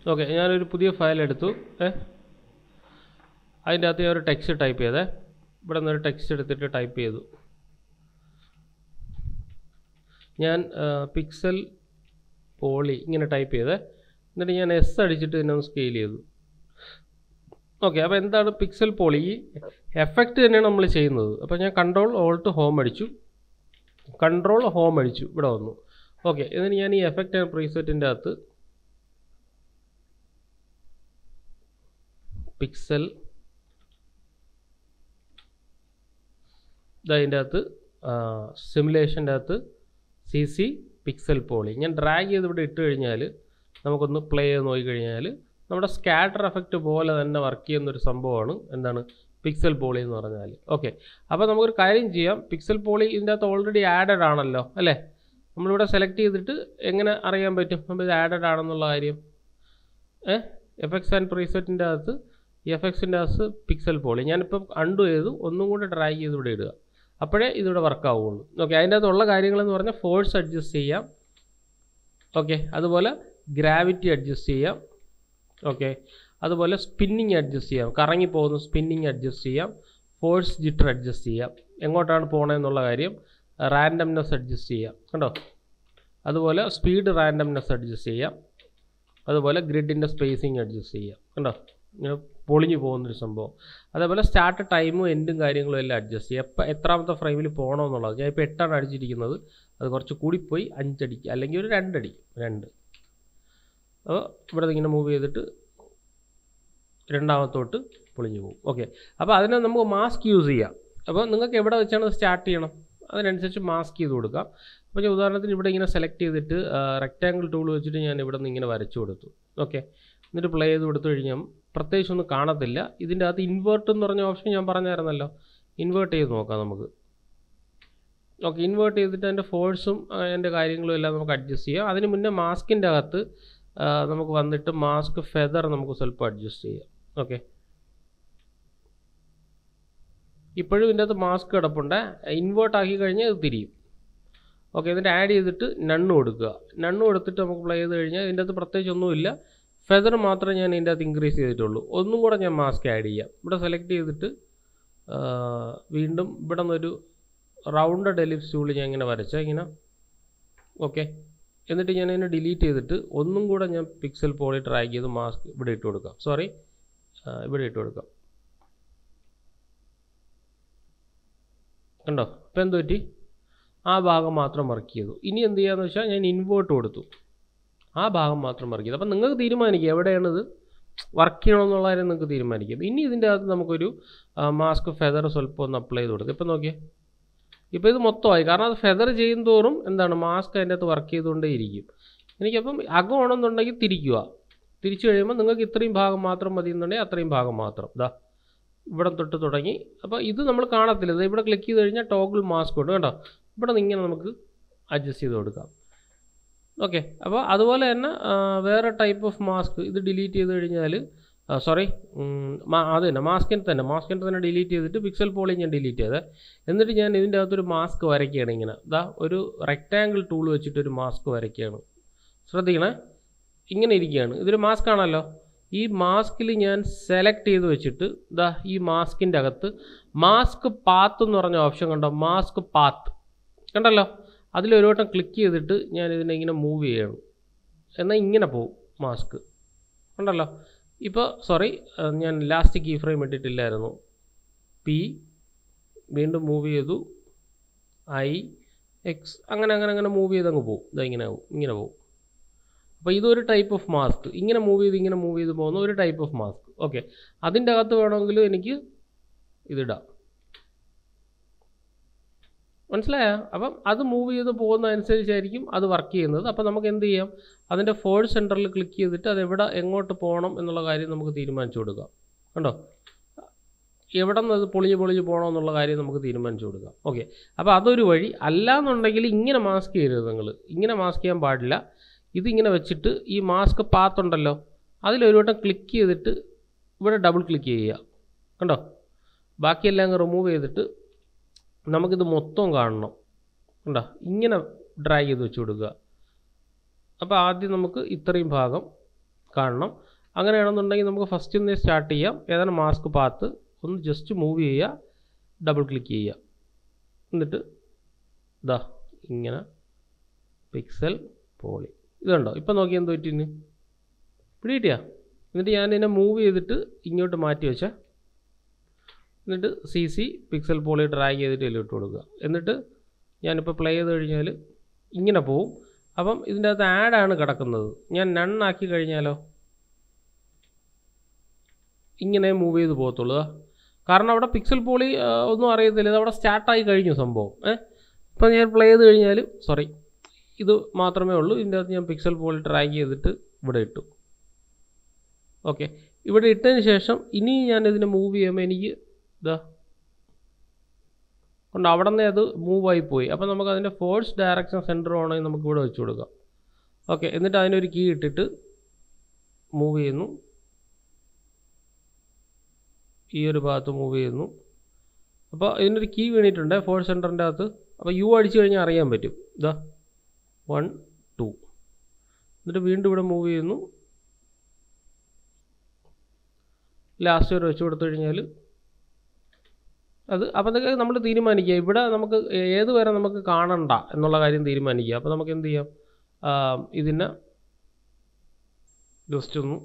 Okay ഞാനൊരു പുതിയ file എടുത്തു ഏ അതിൻ്റെ അകത്ത് ഞാൻ ഒരു ടെക്സ്റ്റ് ടൈപ്പ് ചെയ്തേ ഇവിടെ നിന്ന് ഒരു ടെക്സ്റ്റ് എടുത്തിട്ട് ടൈപ്പ് ചെയ്തു ഞാൻ പിക്സൽ പോളി ഇങ്ങനെ ടൈപ്പ് ചെയ്തേ എന്നിട്ട് ഞാൻ എസ് അടിച്ചിട്ട് ഇതിനെ ഒന്ന് സ്കെയിൽ ചെയ്തു ഓക്കെ അപ്പോൾ എന്താണ് പിക്സൽ പോളി ഈ എഫക്റ്റ് തന്നെയാണ് നമ്മൾ ചെയ്യുന്നത് അപ്പോൾ ഞാൻ കൺട്രോൾ ഓൾട്ട് ഹോം അടിച്ചു കൺട്രോൾ ഹോം അടിച്ചു ഇവിടെ വന്നു ഓക്കെ എന്നിട്ട് ഞാൻ ഈ എഫക്റ്റ് ആൻഡ് പ്രീസെറ്റിൻ്റെ അകത്ത് പിക്സൽ ഇതിൻ്റെ അകത്ത് സിമുലേഷൻ്റെ അകത്ത് സി സി പിക്സൽ പോളി ഞാൻ ഡ്രാഗ് ചെയ്ത് ഇവിടെ ഇട്ട് കഴിഞ്ഞാൽ നമുക്കൊന്ന് പ്ലേ ചെയ്ത് നോക്കിക്കഴിഞ്ഞാൽ നമ്മുടെ സ്കാറ്റർ എഫക്റ്റ് പോലെ തന്നെ വർക്ക് ചെയ്യുന്നൊരു സംഭവമാണ് എന്താണ് പിക്സൽ പോളി എന്ന് പറഞ്ഞാൽ ഓക്കെ അപ്പോൾ നമുക്കൊരു കാര്യം ചെയ്യാം പിക്സൽ പോളി ഇതിൻ്റെ അകത്ത് ഓൾറെഡി ആഡഡ് ആണല്ലോ അല്ലേ നമ്മളിവിടെ സെലക്ട് ചെയ്തിട്ട് എങ്ങനെ അറിയാൻ പറ്റും നമ്മൾ ഇത് ആഡഡ് ആണെന്നുള്ള കാര്യം ഏ എഫക്ട്സ് ആൻഡ് പ്രീസെറ്റിൻ്റെ അകത്ത് എഫക്ട്സിൻ്റെ അകത്ത് പിക്സൽ പോളി ഞാനിപ്പം അണ്ടു ചെയ്തു ഒന്നും കൂടെ ഡ്രാഗ് ചെയ്ത് ഇവിടെ ഇടുക അപ്പോഴേ ഇതിവിടെ വർക്ക് ആവുള്ളൂ ഓക്കെ അതിൻ്റെ അകത്തുള്ള കാര്യങ്ങളെന്ന് പറഞ്ഞാൽ ഫോഴ്സ് അഡ്ജസ്റ്റ് ചെയ്യാം ഓക്കെ അതുപോലെ ഗ്രാവിറ്റി അഡ്ജസ്റ്റ് ചെയ്യാം ഓക്കെ അതുപോലെ സ്പിന്നിങ് അഡ്ജസ്റ്റ് ചെയ്യാം കറങ്ങി പോകുന്ന സ്പിന്നിങ് അഡ്ജസ്റ്റ് ചെയ്യാം ഫോഴ്സ് ജിറ്റർ അഡ്ജസ്റ്റ് ചെയ്യാം എങ്ങോട്ടാണ് പോകണമെന്നുള്ള കാര്യം റാൻഡംനെസ് അഡ്ജസ്റ്റ് ചെയ്യാം കണ്ടോ അതുപോലെ സ്പീഡ് റാൻഡംനെസ് അഡ്ജസ്റ്റ് ചെയ്യാം അതുപോലെ ഗ്രിഡിൻ്റെ സ്പേസിങ് അഡ്ജസ്റ്റ് ചെയ്യാം കണ്ടോ ഇങ്ങനെ പൊളിഞ്ഞു പോകുന്നൊരു സംഭവം അതേപോലെ സ്റ്റാർട്ട് ടൈമും എൻഡും കാര്യങ്ങളും എല്ലാം അഡ്ജസ്റ്റ് ചെയ്യുക എപ്പോൾ എത്രാമത്തെ ഫ്രെയിമിൽ പോകണമെന്നുള്ളത് ഞാൻ ഇപ്പോൾ എട്ടാണ് അടിച്ചിരിക്കുന്നത് അത് കുറച്ച് കൂടിപ്പോയി അഞ്ചടിക്ക് അല്ലെങ്കിൽ ഒരു രണ്ടടി രണ്ട് അപ്പോൾ ഇവിടെ ഇങ്ങനെ മൂവ് ചെയ്തിട്ട് രണ്ടാമത്തോട്ട് പൊളിഞ്ഞു പോകും ഓക്കെ അപ്പോൾ അതിനെ നമുക്ക് മാസ്ക് യൂസ് ചെയ്യാം അപ്പോൾ നിങ്ങൾക്ക് എവിടെ വെച്ചാണ് സ്റ്റാർട്ട് ചെയ്യണം അതിനനുസരിച്ച് മാസ്ക് ചെയ്ത് കൊടുക്കാം അപ്പോൾ ഞാൻ ഉദാഹരണത്തിന് ഇവിടെ ഇങ്ങനെ സെലക്ട് ചെയ്തിട്ട് റെക്റ്റാങ്കിൾ ടൂൾ വെച്ചിട്ട് ഞാൻ ഇവിടെ നിന്ന് ഇങ്ങനെ വരച്ചു കൊടുത്തു ഓക്കെ എന്നിട്ട് പ്ലേ ചെയ്ത് കൊടുത്തു കഴിഞ്ഞാൽ പ്രത്യേകിച്ച് ഒന്നും കാണത്തില്ല ഇതിൻ്റെ അകത്ത് ഇൻവേർട്ട് എന്ന് പറഞ്ഞ ഓപ്ഷൻ ഞാൻ പറഞ്ഞായിരുന്നല്ലോ ഇൻവേർട്ട് ചെയ്ത് നോക്കാം നമുക്ക് ഓക്കെ ഇൻവേർട്ട് ചെയ്തിട്ട് അതിൻ്റെ ഫോഴ്സും അതിൻ്റെ കാര്യങ്ങളും എല്ലാം നമുക്ക് അഡ്ജസ്റ്റ് ചെയ്യാം അതിന് മുന്നേ മാസ്കിൻ്റെ അകത്ത് നമുക്ക് വന്നിട്ട് മാസ്ക് ഫെദർ നമുക്ക് സ്വല്പം അഡ്ജസ്റ്റ് ചെയ്യാം ഓക്കെ ഇപ്പോഴും ഇതിൻ്റെ അകത്ത് മാസ്ക് കിടപ്പുണ്ട് ഇൻവേർട്ട് ആക്കി കഴിഞ്ഞാൽ ഇത് തിരിയും ഓക്കെ എന്നിട്ട് ആഡ് ചെയ്തിട്ട് നണ്ണ് കൊടുക്കുക നണ്ണ് കൊടുത്തിട്ട് നമുക്ക് പ്ലേ ചെയ്ത് കഴിഞ്ഞാൽ ഇതിൻ്റെ അകത്ത് പ്രത്യേകിച്ച് ഒന്നുമില്ല ഫെദർ മാത്രമേ ഞാൻ ഇതിൻ്റെ അകത്ത് ഇൻക്രീസ് ചെയ്തിട്ടുള്ളൂ ഒന്നും കൂടെ ഞാൻ മാസ്ക് ആഡ് ചെയ്യാം ഇവിടെ സെലക്ട് ചെയ്തിട്ട് വീണ്ടും ഇവിടെ നിന്നൊരു റൗണ്ടഡ് എലിപ്സ് ടൂൾ ഞാൻ ഇങ്ങനെ വരച്ചാൽ ഇങ്ങനെ ഓക്കെ എന്നിട്ട് ഞാൻ അതിനെ ഡിലീറ്റ് ചെയ്തിട്ട് ഒന്നും കൂടെ ഞാൻ പിക്സൽ പോളി ട്രാക്ക് ചെയ്ത് മാസ്ക് ഇവിടെ ഇട്ട് കൊടുക്കാം സോറി ഇവിടെ ഇട്ട് കൊടുക്കാം കണ്ടോ ഇപ്പം എന്ത് പറ്റി ആ ഭാഗം മാത്രം വർക്ക് ചെയ്തു ഇനി എന്ത് ചെയ്യാന്ന് വെച്ചാൽ ഞാൻ ഇൻവേർട്ട് കൊടുത്തു ആ ഭാഗം മാത്രം വർക്ക് ചെയ്തു അപ്പം നിങ്ങൾക്ക് തീരുമാനിക്കുക എവിടെയാണിത് വർക്ക് ചെയ്യണമെന്നുള്ള കാര്യം നിങ്ങൾക്ക് തീരുമാനിക്കാം ഇനി ഇതിൻ്റെ അകത്ത് നമുക്കൊരു മാസ്ക് ഫെദർ സ്വല്പം ഒന്ന് അപ്ലൈ ചെയ്ത് കൊടുക്കും ഇപ്പം നോക്കിയേ ഇപ്പോൾ ഇത് മൊത്തമായി കാരണം അത് ഫെദർ ചെയ്യും തോറും എന്താണ് മാസ്ക് അതിൻ്റെ അകത്ത് വർക്ക് ചെയ്തുകൊണ്ടേ ഇരിക്കും എനിക്കപ്പം അകമാണെന്നുണ്ടെങ്കിൽ തിരിക്കുക തിരിച്ചു കഴിയുമ്പോൾ നിങ്ങൾക്ക് ഇത്രയും ഭാഗം മാത്രം മതി എന്നുണ്ടെങ്കിൽ അത്രയും ഭാഗം മാത്രം ഇതാ ഇവിടെ തൊട്ട് തുടങ്ങി അപ്പോൾ ഇത് നമ്മൾ കാണത്തില്ല ഇത് ഇവിടെ ക്ലിക്ക് ചെയ്ത് കഴിഞ്ഞാൽ ടോഗിൾ മാസ്ക് ഉണ്ട് കേട്ടോ ഇവിടെ നിന്ന് ഇങ്ങനെ നമുക്ക് അഡ്ജസ്റ്റ് ചെയ്ത് കൊടുക്കാം ഓക്കെ അപ്പോൾ അതുപോലെ തന്നെ വേറെ ടൈപ്പ് ഓഫ് മാസ്ക് ഇത് ഡിലീറ്റ് ചെയ്ത് കഴിഞ്ഞാൽ സോറി അത് തന്നെ മാസ്കിന് തന്നെ മാസ്കിന് തന്നെ ഡിലീറ്റ് ചെയ്തിട്ട് പിക്സൽ പോളി ഞാൻ ഡിലീറ്റ് ചെയ്തത് എന്നിട്ട് ഞാൻ ഇതിൻ്റെ അകത്തൊരു മാസ്ക് വരയ്ക്കുകയാണ് ഇങ്ങനെ ഇതാ ഒരു റെക്റ്റാങ്കിൾ ടൂൾ വെച്ചിട്ട് ഒരു മാസ്ക് വരയ്ക്കുകയാണ് ശ്രദ്ധിക്കണേ ഇങ്ങനെ ഇരിക്കുകയാണ് ഇതൊരു മാസ്ക് ആണല്ലോ ഈ മാസ്കിൽ ഞാൻ സെലക്ട് ചെയ്ത് വെച്ചിട്ട് ഇതാ ഈ മാസ്കിൻ്റെ അകത്ത് മാസ്ക് പാത്ത് എന്ന് പറഞ്ഞ ഓപ്ഷൻ കണ്ടോ മാസ്ക് പാത്ത് കണ്ടല്ലോ അതിലൊരു വട്ടം ക്ലിക്ക് ചെയ്തിട്ട് ഞാൻ ഇതിനെ ഇങ്ങനെ മൂവ് ചെയ്യണം എന്നാൽ ഇങ്ങനെ പോവും മാസ്ക് കണ്ടല്ലോ ഇപ്പോൾ സോറി ഞാൻ ലാസ്റ്റ് കീ ഫ്രെയിം ഇട്ടിട്ടില്ലായിരുന്നു പി വീണ്ടും മൂവ് ചെയ്തു ഐ എക്സ് അങ്ങനെ അങ്ങനെ അങ്ങനെ മൂവ് ചെയ്ത് അങ്ങ് പോകും ഇതാ ഇങ്ങനെ ആവും ഇങ്ങനെ പോകും അപ്പോൾ ഇതൊരു ടൈപ്പ് ഓഫ് മാസ്ക് ഇങ്ങനെ മൂവ് ചെയ്ത് ഇങ്ങനെ മൂവ് ചെയ്ത് പോകുന്ന ഒരു ടൈപ്പ് ഓഫ് മാസ്ക് ഓക്കെ അതിൻ്റെ അകത്ത് വേണമെങ്കിൽ എനിക്ക് ഇതിടാം മനസ്സിലായോ അപ്പം അത് മൂവ് ചെയ്ത് പോകുന്ന അനുസരിച്ചായിരിക്കും അത് വർക്ക് ചെയ്യുന്നത് അപ്പോൾ നമുക്ക് എന്ത് ചെയ്യാം അതിൻ്റെ ഫോഴ്സ് സെൻറ്ററിൽ ക്ലിക്ക് ചെയ്തിട്ട് അത് എവിടെ എങ്ങോട്ട് പോകണം എന്നുള്ള കാര്യം നമുക്ക് തീരുമാനിച്ചു കൊടുക്കാം കണ്ടോ എവിടെ നിന്ന് അത് പൊളിഞ്ഞ് പൊളിഞ്ഞ് പോകണം എന്നുള്ള കാര്യം നമുക്ക് തീരുമാനിച്ചു കൊടുക്കാം ഓക്കെ അപ്പോൾ അതൊരു വഴി അല്ലാന്നുണ്ടെങ്കിൽ ഇങ്ങനെ മാസ്ക് ചെയ്യരുത് നിങ്ങൾ ഇങ്ങനെ മാസ്ക് ചെയ്യാൻ പാടില്ല ഇതിങ്ങനെ വെച്ചിട്ട് ഈ മാസ്ക് പാത്തുണ്ടല്ലോ അതിലൊരു വട്ടം ക്ലിക്ക് ചെയ്തിട്ട് ഇവിടെ ഡബിൾ ക്ലിക്ക് ചെയ്യുക കണ്ടോ ബാക്കിയെല്ലാം അങ്ങ് റിമൂവ് ചെയ്തിട്ട് നമുക്കിത് മൊത്തം കാണണം കണ്ടോ ഇങ്ങനെ ഡ്രാഗ് ചെയ്ത് വെച്ച് കൊടുക്കുക അപ്പോൾ ആദ്യം നമുക്ക് ഇത്രയും ഭാഗം കാണണം അങ്ങനെയാണെന്നുണ്ടെങ്കിൽ നമുക്ക് ഫസ്റ്റ് നിന്ന് സ്റ്റാർട്ട് ചെയ്യാം ഏതാണ് മാസ്ക് പാത്ത് ഒന്ന് ജസ്റ്റ് മൂവ് ചെയ്യുക ഡബിൾ ക്ലിക്ക് ചെയ്യുക എന്നിട്ട് ഇതാ ഇങ്ങനെ പിക്സൽ പോളി ഇതുണ്ടോ ഇപ്പം നോക്കി എന്ത് പറ്റിന് പിടികിട്ടിയാ എന്നിട്ട് ഞാൻ ഇതിനെ മൂവ് ചെയ്തിട്ട് ഇങ്ങോട്ട് മാറ്റി വെച്ചാൽ എന്നിട്ട് C C Pixel Polly drag ചെയ്തിട്ട് ഇതിൽ ഇട്ട് കൊടുക്കുക എന്നിട്ട് ഞാനിപ്പോൾ പ്ലേ ചെയ്ത് കഴിഞ്ഞാൽ ഇങ്ങനെ പോവും അപ്പം ഇതിൻ്റെ അകത്ത് ആഡാണ് കിടക്കുന്നത് ഞാൻ നണ്ണാക്കി കഴിഞ്ഞാലോ ഇങ്ങനെ മൂവ് ചെയ്ത് പോകത്തുള്ളൂ ദാ. കാരണം അവിടെ പിക്സൽ പോളി ആ, ഒന്നും അറിയത്തില്ല ഇത് അവിടെ സ്റ്റാർട്ടായി കഴിഞ്ഞു സംഭവം ഏഹ് ഇപ്പം ഞാൻ പ്ലേ ചെയ്ത് കഴിഞ്ഞാൽ സോറി ഇത് മാത്രമേ ഉള്ളൂ ഇതിൻ്റെ അകത്ത് ഞാൻ പിക്സൽ പോളി ഡ്രാഗ് ചെയ്തിട്ട് ഇവിടെ ഇട്ടു ഓക്കെ ഇവിടെ ഇട്ടതിന് ശേഷം ഇനി ഞാൻ ഇതിനെ മൂവ് ചെയ്യുമ്പോൾ എനിക്ക് ഇതാ കൊണ്ട് അവിടെ നിന്ന് അത് മൂവായി പോയി അപ്പോൾ നമുക്ക് അതിൻ്റെ ഫോഴ്സ് ഡയറക്ഷൻ സെൻറ്റർ ആണെങ്കിൽ നമുക്ക് ഇവിടെ വെച്ച് കൊടുക്കാം ഓക്കെ എന്നിട്ട് അതിനൊരു കീ ഇട്ടിട്ട് മൂവ് ചെയ്യുന്നു ഈ ഒരു ഭാഗത്ത് മൂവ് ചെയ്യുന്നു അപ്പോൾ ഇതിനൊരു കീ വീണിട്ടുണ്ട് ഫോഴ്സ് സെൻറ്ററിൻ്റെ അകത്ത് അപ്പോൾ യു അടിച്ചു കഴിഞ്ഞാൽ അറിയാൻ പറ്റും ഇതാ വൺ ടു എന്നിട്ട് വീണ്ടും ഇവിടെ മൂവ് ചെയ്യുന്നു ലാസ്റ്റ് വരെ വെച്ച് കൊടുത്തു കഴിഞ്ഞാൽ അത് അപ്പോൾ അതൊക്കെ നമ്മൾ തീരുമാനിക്കുക ഇവിടെ നമുക്ക് ഏത് വരെ നമുക്ക് കാണണ്ട എന്നുള്ള കാര്യം തീരുമാനിക്കുക അപ്പോൾ നമുക്ക് എന്ത് ചെയ്യാം ആ, ഇതിനെ ജസ്റ്റ് ഒന്ന്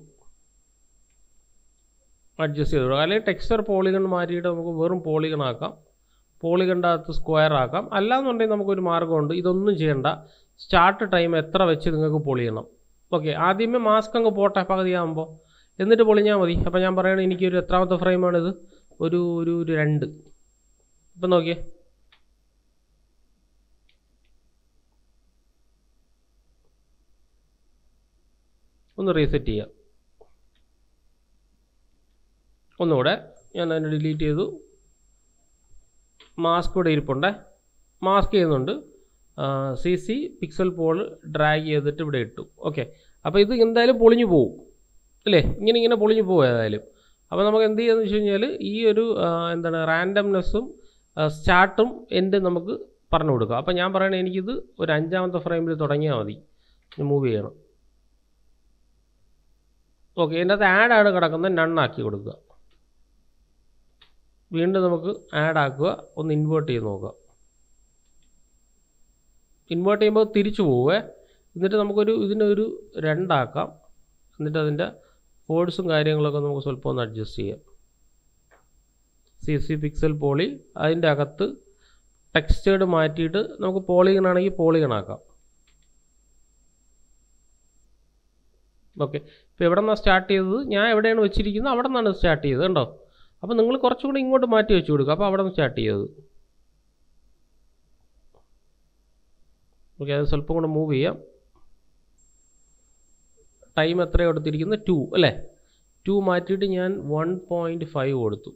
അഡ്ജസ്റ്റ് ചെയ്ത് കൊടുക്കാം അല്ലെങ്കിൽ ടെക്സ്ചർ പോളിഗൺ മാറ്റിയിട്ട് നമുക്ക് വെറും പോളിഗൺ ആക്കാം പോളിഗണിൻ്റെ അകത്ത് സ്ക്വയർ ആക്കാം അല്ലാന്നുണ്ടെങ്കിൽ നമുക്കൊരു മാർഗ്ഗമുണ്ട് ഇതൊന്നും ചെയ്യണ്ട സ്റ്റാർട്ട് ടൈം എത്ര വെച്ച് നിങ്ങൾക്ക് പൊളിയണം ഓക്കെ ആദ്യമേ മാസ്ക് അങ്ങ് പോട്ടെ പകുതിയാകുമ്പോൾ എന്നിട്ട് പൊളിഞ്ഞാൽ മതി അപ്പോൾ ഞാൻ പറയണത് എനിക്കൊരു എത്രാമത്തെ ഫ്രെയിമാണിത് ഒരു ഒരു ഒരു രണ്ട് ഇപ്പം നോക്കിയേ ഒന്ന് റീസെറ്റ് ചെയ്യാം ഒന്നുകൂടെ ഞാൻ അതിനെ ഡിലീറ്റ് ചെയ്തു മാസ്ക് ഇവിടെ ഇരിപ്പുണ്ടേ മാസ്ക് ചെയ്യുന്നുണ്ട് C C Pixel Poll drag ചെയ്തിട്ട് ഇവിടെ ഇട്ടു ഓക്കെ അപ്പോൾ ഇത് എന്തായാലും പൊളിഞ്ഞു പോകും അല്ലേ ഇങ്ങനെ ഇങ്ങനെ പൊളിഞ്ഞു പോകും ഏതായാലും അപ്പോൾ നമുക്ക് എന്ത് ചെയ്യാന്ന് വെച്ച് കഴിഞ്ഞാൽ ഈ ഒരു ആ, എന്താണ് റാൻഡംനെസ്സും സ്റ്റാർട്ടും എൻഡും നമുക്ക് പറഞ്ഞു കൊടുക്കുക അപ്പോൾ ഞാൻ പറയണത് എനിക്കിത് ഒരു അഞ്ചാമത്തെ ഫ്രെയിമിൽ തുടങ്ങിയാൽ മതി മൂവ് ചെയ്യണം ഓക്കെ ഇതിൻ്റെ അകത്ത് ആഡാണ് കിടക്കുന്നത് നണ്ണാക്കി കൊടുക്കുക വീണ്ടും നമുക്ക് ആഡ് ആക്കുക ഒന്ന് ഇൻവേർട്ട് ചെയ്ത് നോക്കുക ഇൻവേർട്ട് ചെയ്യുമ്പോൾ തിരിച്ചു പോവേ എന്നിട്ട് നമുക്കൊരു ഇതിനൊരു രണ്ടാക്കാം എന്നിട്ട് അതിൻ്റെ ഫോഴ്സും കാര്യങ്ങളൊക്കെ നമുക്ക് സ്വല്പം ഒന്ന് അഡ്ജസ്റ്റ് ചെയ്യാം സി സി പിക്സൽ പോളി അതിൻ്റെ അകത്ത് ടെക്സ്റ്റേർഡ് മാറ്റിയിട്ട് നമുക്ക് പോളിഗൺ ആണെങ്കിൽ പോളിഗൺ ആക്കാം ഓക്കെ ഇപ്പോൾ എവിടെ നിന്നാണ് സ്റ്റാർട്ട് ചെയ്തത് ഞാൻ എവിടെയാണ് വെച്ചിരിക്കുന്നത് അവിടെ നിന്നാണ് സ്റ്റാർട്ട് ചെയ്തത് കണ്ടോ അപ്പോൾ നിങ്ങൾ കുറച്ചും കൂടി ഇങ്ങോട്ട് മാറ്റി വെച്ച് കൊടുക്കുക അപ്പോൾ അവിടെ നിന്ന് സ്റ്റാർട്ട് ചെയ്തത് ഓക്കെ അത് സ്വല്പം കൂടെ മൂവ് ചെയ്യാം ടൈം എത്രയാണ് കൊടുത്തിരിക്കുന്നത് ടു അല്ലേ ടു മാറ്റിയിട്ട് ഞാൻ വൺ പോയിൻറ്റ് ഫൈവ് കൊടുത്തു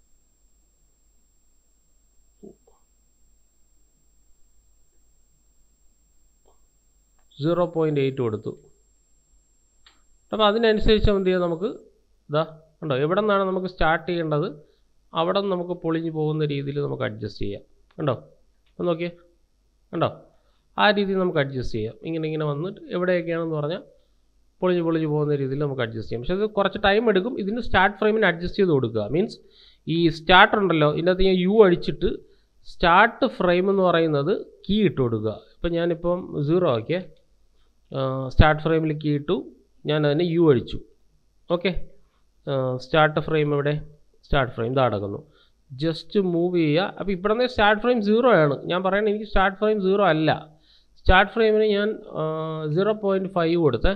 സീറോ പോയിൻറ്റ് എയ്റ്റ് കൊടുത്തു അപ്പോൾ അതിനനുസരിച്ച് എന്ത് ചെയ്യാം നമുക്ക് ഇതാ ഉണ്ടോ എവിടെ നിന്നാണ് നമുക്ക് സ്റ്റാർട്ട് ചെയ്യേണ്ടത് അവിടെ നിന്ന് നമുക്ക് പൊളിഞ്ഞു പോകുന്ന രീതിയിൽ നമുക്ക് അഡ്ജസ്റ്റ് ചെയ്യാം കണ്ടോ ഒന്ന് നോക്കിയേ കണ്ടോ ആ രീതിയിൽ നമുക്ക് അഡ്ജസ്റ്റ് ചെയ്യാം ഇങ്ങനെ ഇങ്ങനെ വന്നിട്ട് എവിടെയൊക്കെയാണെന്ന് പറഞ്ഞാൽ പൊളിഞ്ഞ് പൊളിഞ്ഞ് പോകുന്ന രീതിയിൽ നമുക്ക് അഡ്ജസ്റ്റ് ചെയ്യാം പക്ഷേ അത് കുറച്ച് ടൈം എടുക്കും ഇതിന് സ്റ്റാർട്ട് ഫ്രെയിമിന് അഡ്ജസ്റ്റ് ചെയ്ത് കൊടുക്കുക മീൻസ് ഈ സ്റ്റാർട്ടർ ഉണ്ടല്ലോ ഇതിനകത്ത് ഞാൻ യു അടിച്ചിട്ട് സ്റ്റാർട്ട് ഫ്രെയിം എന്ന് പറയുന്നത് കീ ഇട്ട് കൊടുക്കുക ഇപ്പം ഞാനിപ്പം സീറോ ആക്കിയേ സ്റ്റാർട്ട് ഫ്രെയിമിൽ കീ ഇട്ടു ഞാൻ അതിന് യു അടിച്ചു ഓക്കെ സ്റ്റാർട്ട് ഫ്രെയിം എവിടെ സ്റ്റാർട്ട് ഫ്രെയിം ഇതാ അടക്കുന്നു ജസ്റ്റ് മൂവ് ചെയ്യുക അപ്പോൾ ഇവിടെ നിന്ന് സ്റ്റാർട്ട് ഫ്രെയിം സീറോ ആണ് ഞാൻ പറയുന്നത് എനിക്ക് സ്റ്റാർട്ട് ഫ്രെയിം സീറോ അല്ല സ്റ്റാർട്ട് ഫ്രെയിമിന് ഞാൻ സീറോ പോയിൻറ്റ് ഫൈവ് കൊടുത്തേ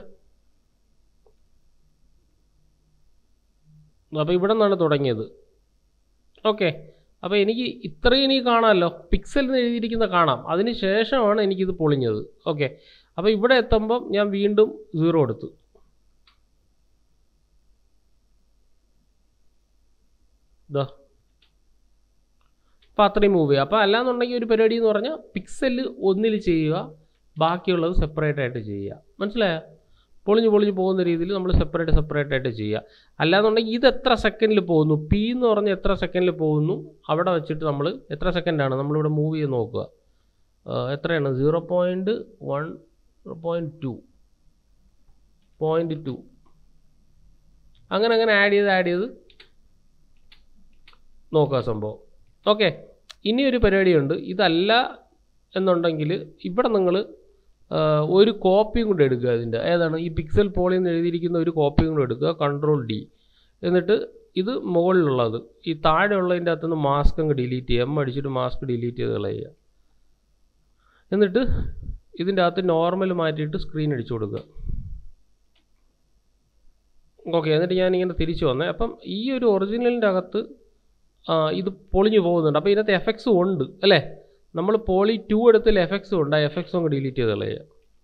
അപ്പോൾ ഇവിടെ നിന്നാണ് തുടങ്ങിയത് ഓക്കെ അപ്പോൾ എനിക്ക് ഇത്രയും എനിക്ക് കാണാമല്ലോ പിക്സൽ എന്ന് എഴുതിയിരിക്കുന്ന കാണാം അതിന് ശേഷമാണ് എനിക്കിത് പൊളിഞ്ഞത് ഓക്കെ അപ്പോൾ ഇവിടെ എത്തുമ്പം ഞാൻ വീണ്ടും സീറോ എടുത്തു ഇതാ അപ്പോൾ അത്രയും മൂവ് ചെയ്യുക അപ്പോൾ അല്ലാന്നുണ്ടെങ്കിൽ ഒരു പരിപാടി എന്ന് പറഞ്ഞാൽ പിക്സൽ ഒന്നിൽ ചെയ്യുക ബാക്കിയുള്ളത് സെപ്പറേറ്റ് ആയിട്ട് ചെയ്യുക മനസ്സിലായോ പൊളിഞ്ഞ് പൊളിഞ്ഞ് പോകുന്ന രീതിയിൽ നമ്മൾ സെപ്പറേറ്റ് സെപ്പറേറ്റ് ആയിട്ട് ചെയ്യുക അല്ലാന്നുണ്ടെങ്കിൽ ഇത് എത്ര സെക്കൻഡിൽ പോകുന്നു പി എന്ന് പറഞ്ഞാൽ എത്ര സെക്കൻഡിൽ പോകുന്നു അവിടെ വെച്ചിട്ട് നമ്മൾ എത്ര സെക്കൻഡാണ് നമ്മളിവിടെ മൂവ് ചെയ്ത് നോക്കുക ആ, എത്രയാണ് zero point one zero point two point two അങ്ങനെ അങ്ങനെ ആഡ് ചെയ്ത് ആഡ് ചെയ്ത് നോക്കുക സംഭവം ഓക്കെ ഇനി ഒരു പരിപാടിയുണ്ട് ഇതല്ല എന്നുണ്ടെങ്കിൽ ഇവിടെ നിങ്ങൾ ഒരു കോപ്പിയും കൂടെ എടുക്കുക അതിൻ്റെ ഏതാണ് ഈ പിക്സൽ പോളിൽ നിന്ന് എഴുതിയിരിക്കുന്ന ഒരു കോപ്പിയും കൂടെ എടുക്കുക കൺട്രോൾ ഡി എന്നിട്ട് ഇത് മുകളിലുള്ളത് ഈ താഴെയുള്ളതിൻ്റെ അകത്തുനിന്ന് മാസ്ക് അങ്ങ് ഡിലീറ്റ് ചെയ്യുക എം അടിച്ചിട്ട് മാസ്ക് ഡിലീറ്റ് ചെയ്ത് കളയുക എന്നിട്ട് ഇതിൻ്റെ അകത്ത് നോർമൽ മാറ്റിയിട്ട് സ്ക്രീൻ അടിച്ചു കൊടുക്കുക ഓക്കെ എന്നിട്ട് ഞാനിങ്ങനെ തിരിച്ചു വന്നേ അപ്പം ഈ ഒരു ഒറിജിനലിൻ്റെ അകത്ത് ആ, ഇത് പൊളിഞ്ഞു പോകുന്നുണ്ട് അപ്പോൾ ഇതിനകത്ത് എഫക്ട്സും ഉണ്ട് അല്ലേ നമ്മൾ പോളി ടു എടുത്തിൽ എഫക്ട്സും ഉണ്ട് ആ എഫക്ട്സും അങ്ങ് ഡിലീറ്റ് ചെയ്ത് കളയുക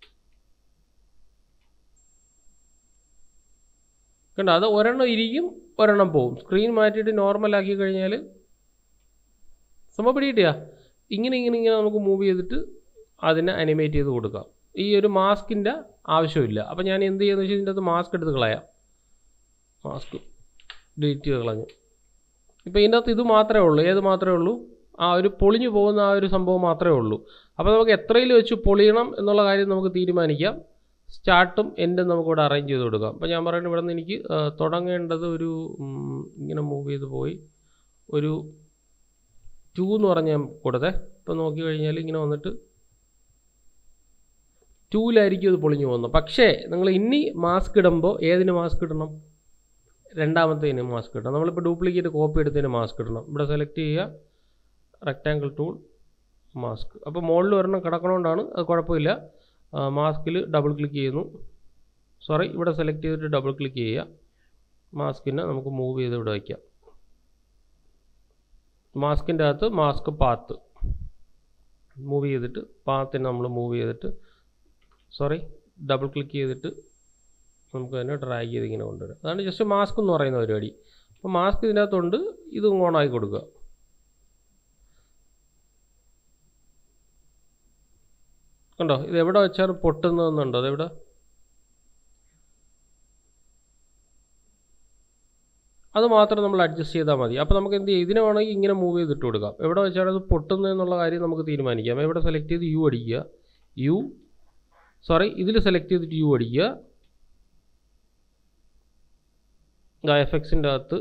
കണ്ടോ അത് ഒരെണ്ണം ഇരിക്കും ഒരെണ്ണം പോവും സ്ക്രീൻ മാറ്റിയിട്ട് നോർമൽ ആക്കി കഴിഞ്ഞാൽ സംഭവം പിടികിട്ടിയ ഇങ്ങനെ ഇങ്ങനെ ഇങ്ങനെ നമുക്ക് മൂവ് ചെയ്തിട്ട് അതിനെ അനിമേറ്റ് ചെയ്ത് കൊടുക്കാം ഈ ഒരു മാസ്കിൻ്റെ ആവശ്യമില്ല അപ്പോൾ ഞാൻ എന്ത് ചെയ്യുന്നത് വെച്ചാൽ ഇതിൻ്റെ അകത്ത് മാസ്ക് എടുത്ത് കളയാം മാസ്ക് ഡിലീറ്റ് ചെയ്ത് കളഞ്ഞു ഇപ്പോൾ ഇതിൻ്റെ അകത്ത് ഇത് മാത്രമേ ഉള്ളൂ ഏത് മാത്രമേ ഉള്ളൂ ആ ഒരു പൊളിഞ്ഞു പോകുന്ന ആ ഒരു സംഭവം മാത്രമേ ഉള്ളൂ അപ്പോൾ നമുക്ക് എത്രയിൽ വെച്ച് പൊളിയണം എന്നുള്ള കാര്യം നമുക്ക് തീരുമാനിക്കാം സ്റ്റാർട്ടും എൻഡും നമുക്കിവിടെ അറേഞ്ച് ചെയ്ത് കൊടുക്കാം അപ്പോൾ ഞാൻ പറയുന്നത് ഇവിടെ നിന്ന് എനിക്ക് ആ, തുടങ്ങേണ്ടത് ഒരു ഉം, ഇങ്ങനെ മൂവ് ചെയ്ത് പോയി ഒരു ടു എന്ന് പറഞ്ഞ് ഞാൻ കൊടുത്തേ ഇപ്പോൾ നോക്കി കഴിഞ്ഞാൽ ഇങ്ങനെ വന്നിട്ട് ടൂലായിരിക്കും ഇത് പൊളിഞ്ഞു പോകുന്നത് പക്ഷേ നിങ്ങൾ ഇനി മാസ്ക് ഇടുമ്പോൾ ഏതിന് മാസ്ക് ഇടണം രണ്ടാമത്തേന് മാസ്ക് ഇടണം നമ്മളിപ്പോൾ ഡ്യൂപ്ലിക്കേറ്റ് കോപ്പി എടുത്തതിന് മാസ്ക് ഇടണം ഇവിടെ സെലക്ട് ചെയ്യുക റെക്റ്റാങ്കിൾ ടൂൾ മാസ്ക് അപ്പോൾ മുകളിൽ ഒരെണ്ണം കിടക്കണോണ്ടാണ് അത് കുഴപ്പമില്ല മാസ്കിൽ ഡബിൾ ക്ലിക്ക് ചെയ്യുന്നു സോറി ഇവിടെ സെലക്ട് ചെയ്തിട്ട് ഡബിൾ ക്ലിക്ക് ചെയ്യുക മാസ്കിനെ നമുക്ക് മൂവ് ചെയ്ത് ഇവിടെ വയ്ക്കാം മാസ്കിൻ്റെ അകത്ത് മാസ്ക് പാത്ത് മൂവ് ചെയ്തിട്ട് പാത്തിനെ നമ്മൾ മൂവ് ചെയ്തിട്ട് സോറി ഡബിൾ ക്ലിക്ക് ചെയ്തിട്ട് നമുക്ക് തന്നെ ഡ്രാഗ് ചെയ്ത് ഇങ്ങനെ കൊണ്ടുവരാം അതാണ് ജസ്റ്റ് മാസ്ക് എന്ന് പറയുന്ന പരിപാടി അപ്പോൾ മാസ്ക് ഇതിനകത്തുണ്ട് ഇത് ഓണാക്കി കൊടുക്കുക കണ്ടോ ഇത് എവിടെ വെച്ചാൽ പൊട്ടുന്നതെന്നുണ്ടോ അതെവിടെ അത് മാത്രം നമ്മൾ അഡ്ജസ്റ്റ് ചെയ്താൽ മതി അപ്പോൾ നമുക്ക് എന്ത് ചെയ്യും ഇതിനെ വേണമെങ്കിൽ ഇങ്ങനെ മൂവ് ചെയ്തിട്ട് കൊടുക്കാം എവിടെ വെച്ചാൽ അത് പൊട്ടുന്നതെന്നുള്ള കാര്യം നമുക്ക് തീരുമാനിക്കാം എവിടെ സെലക്ട് ചെയ്ത് യു അടിക്കുക യു സോറി ഇതിൽ സെലക്ട് ചെയ്തിട്ട് യു അടിക്കുക എഫ് എക്സിൻ്റെ അകത്ത്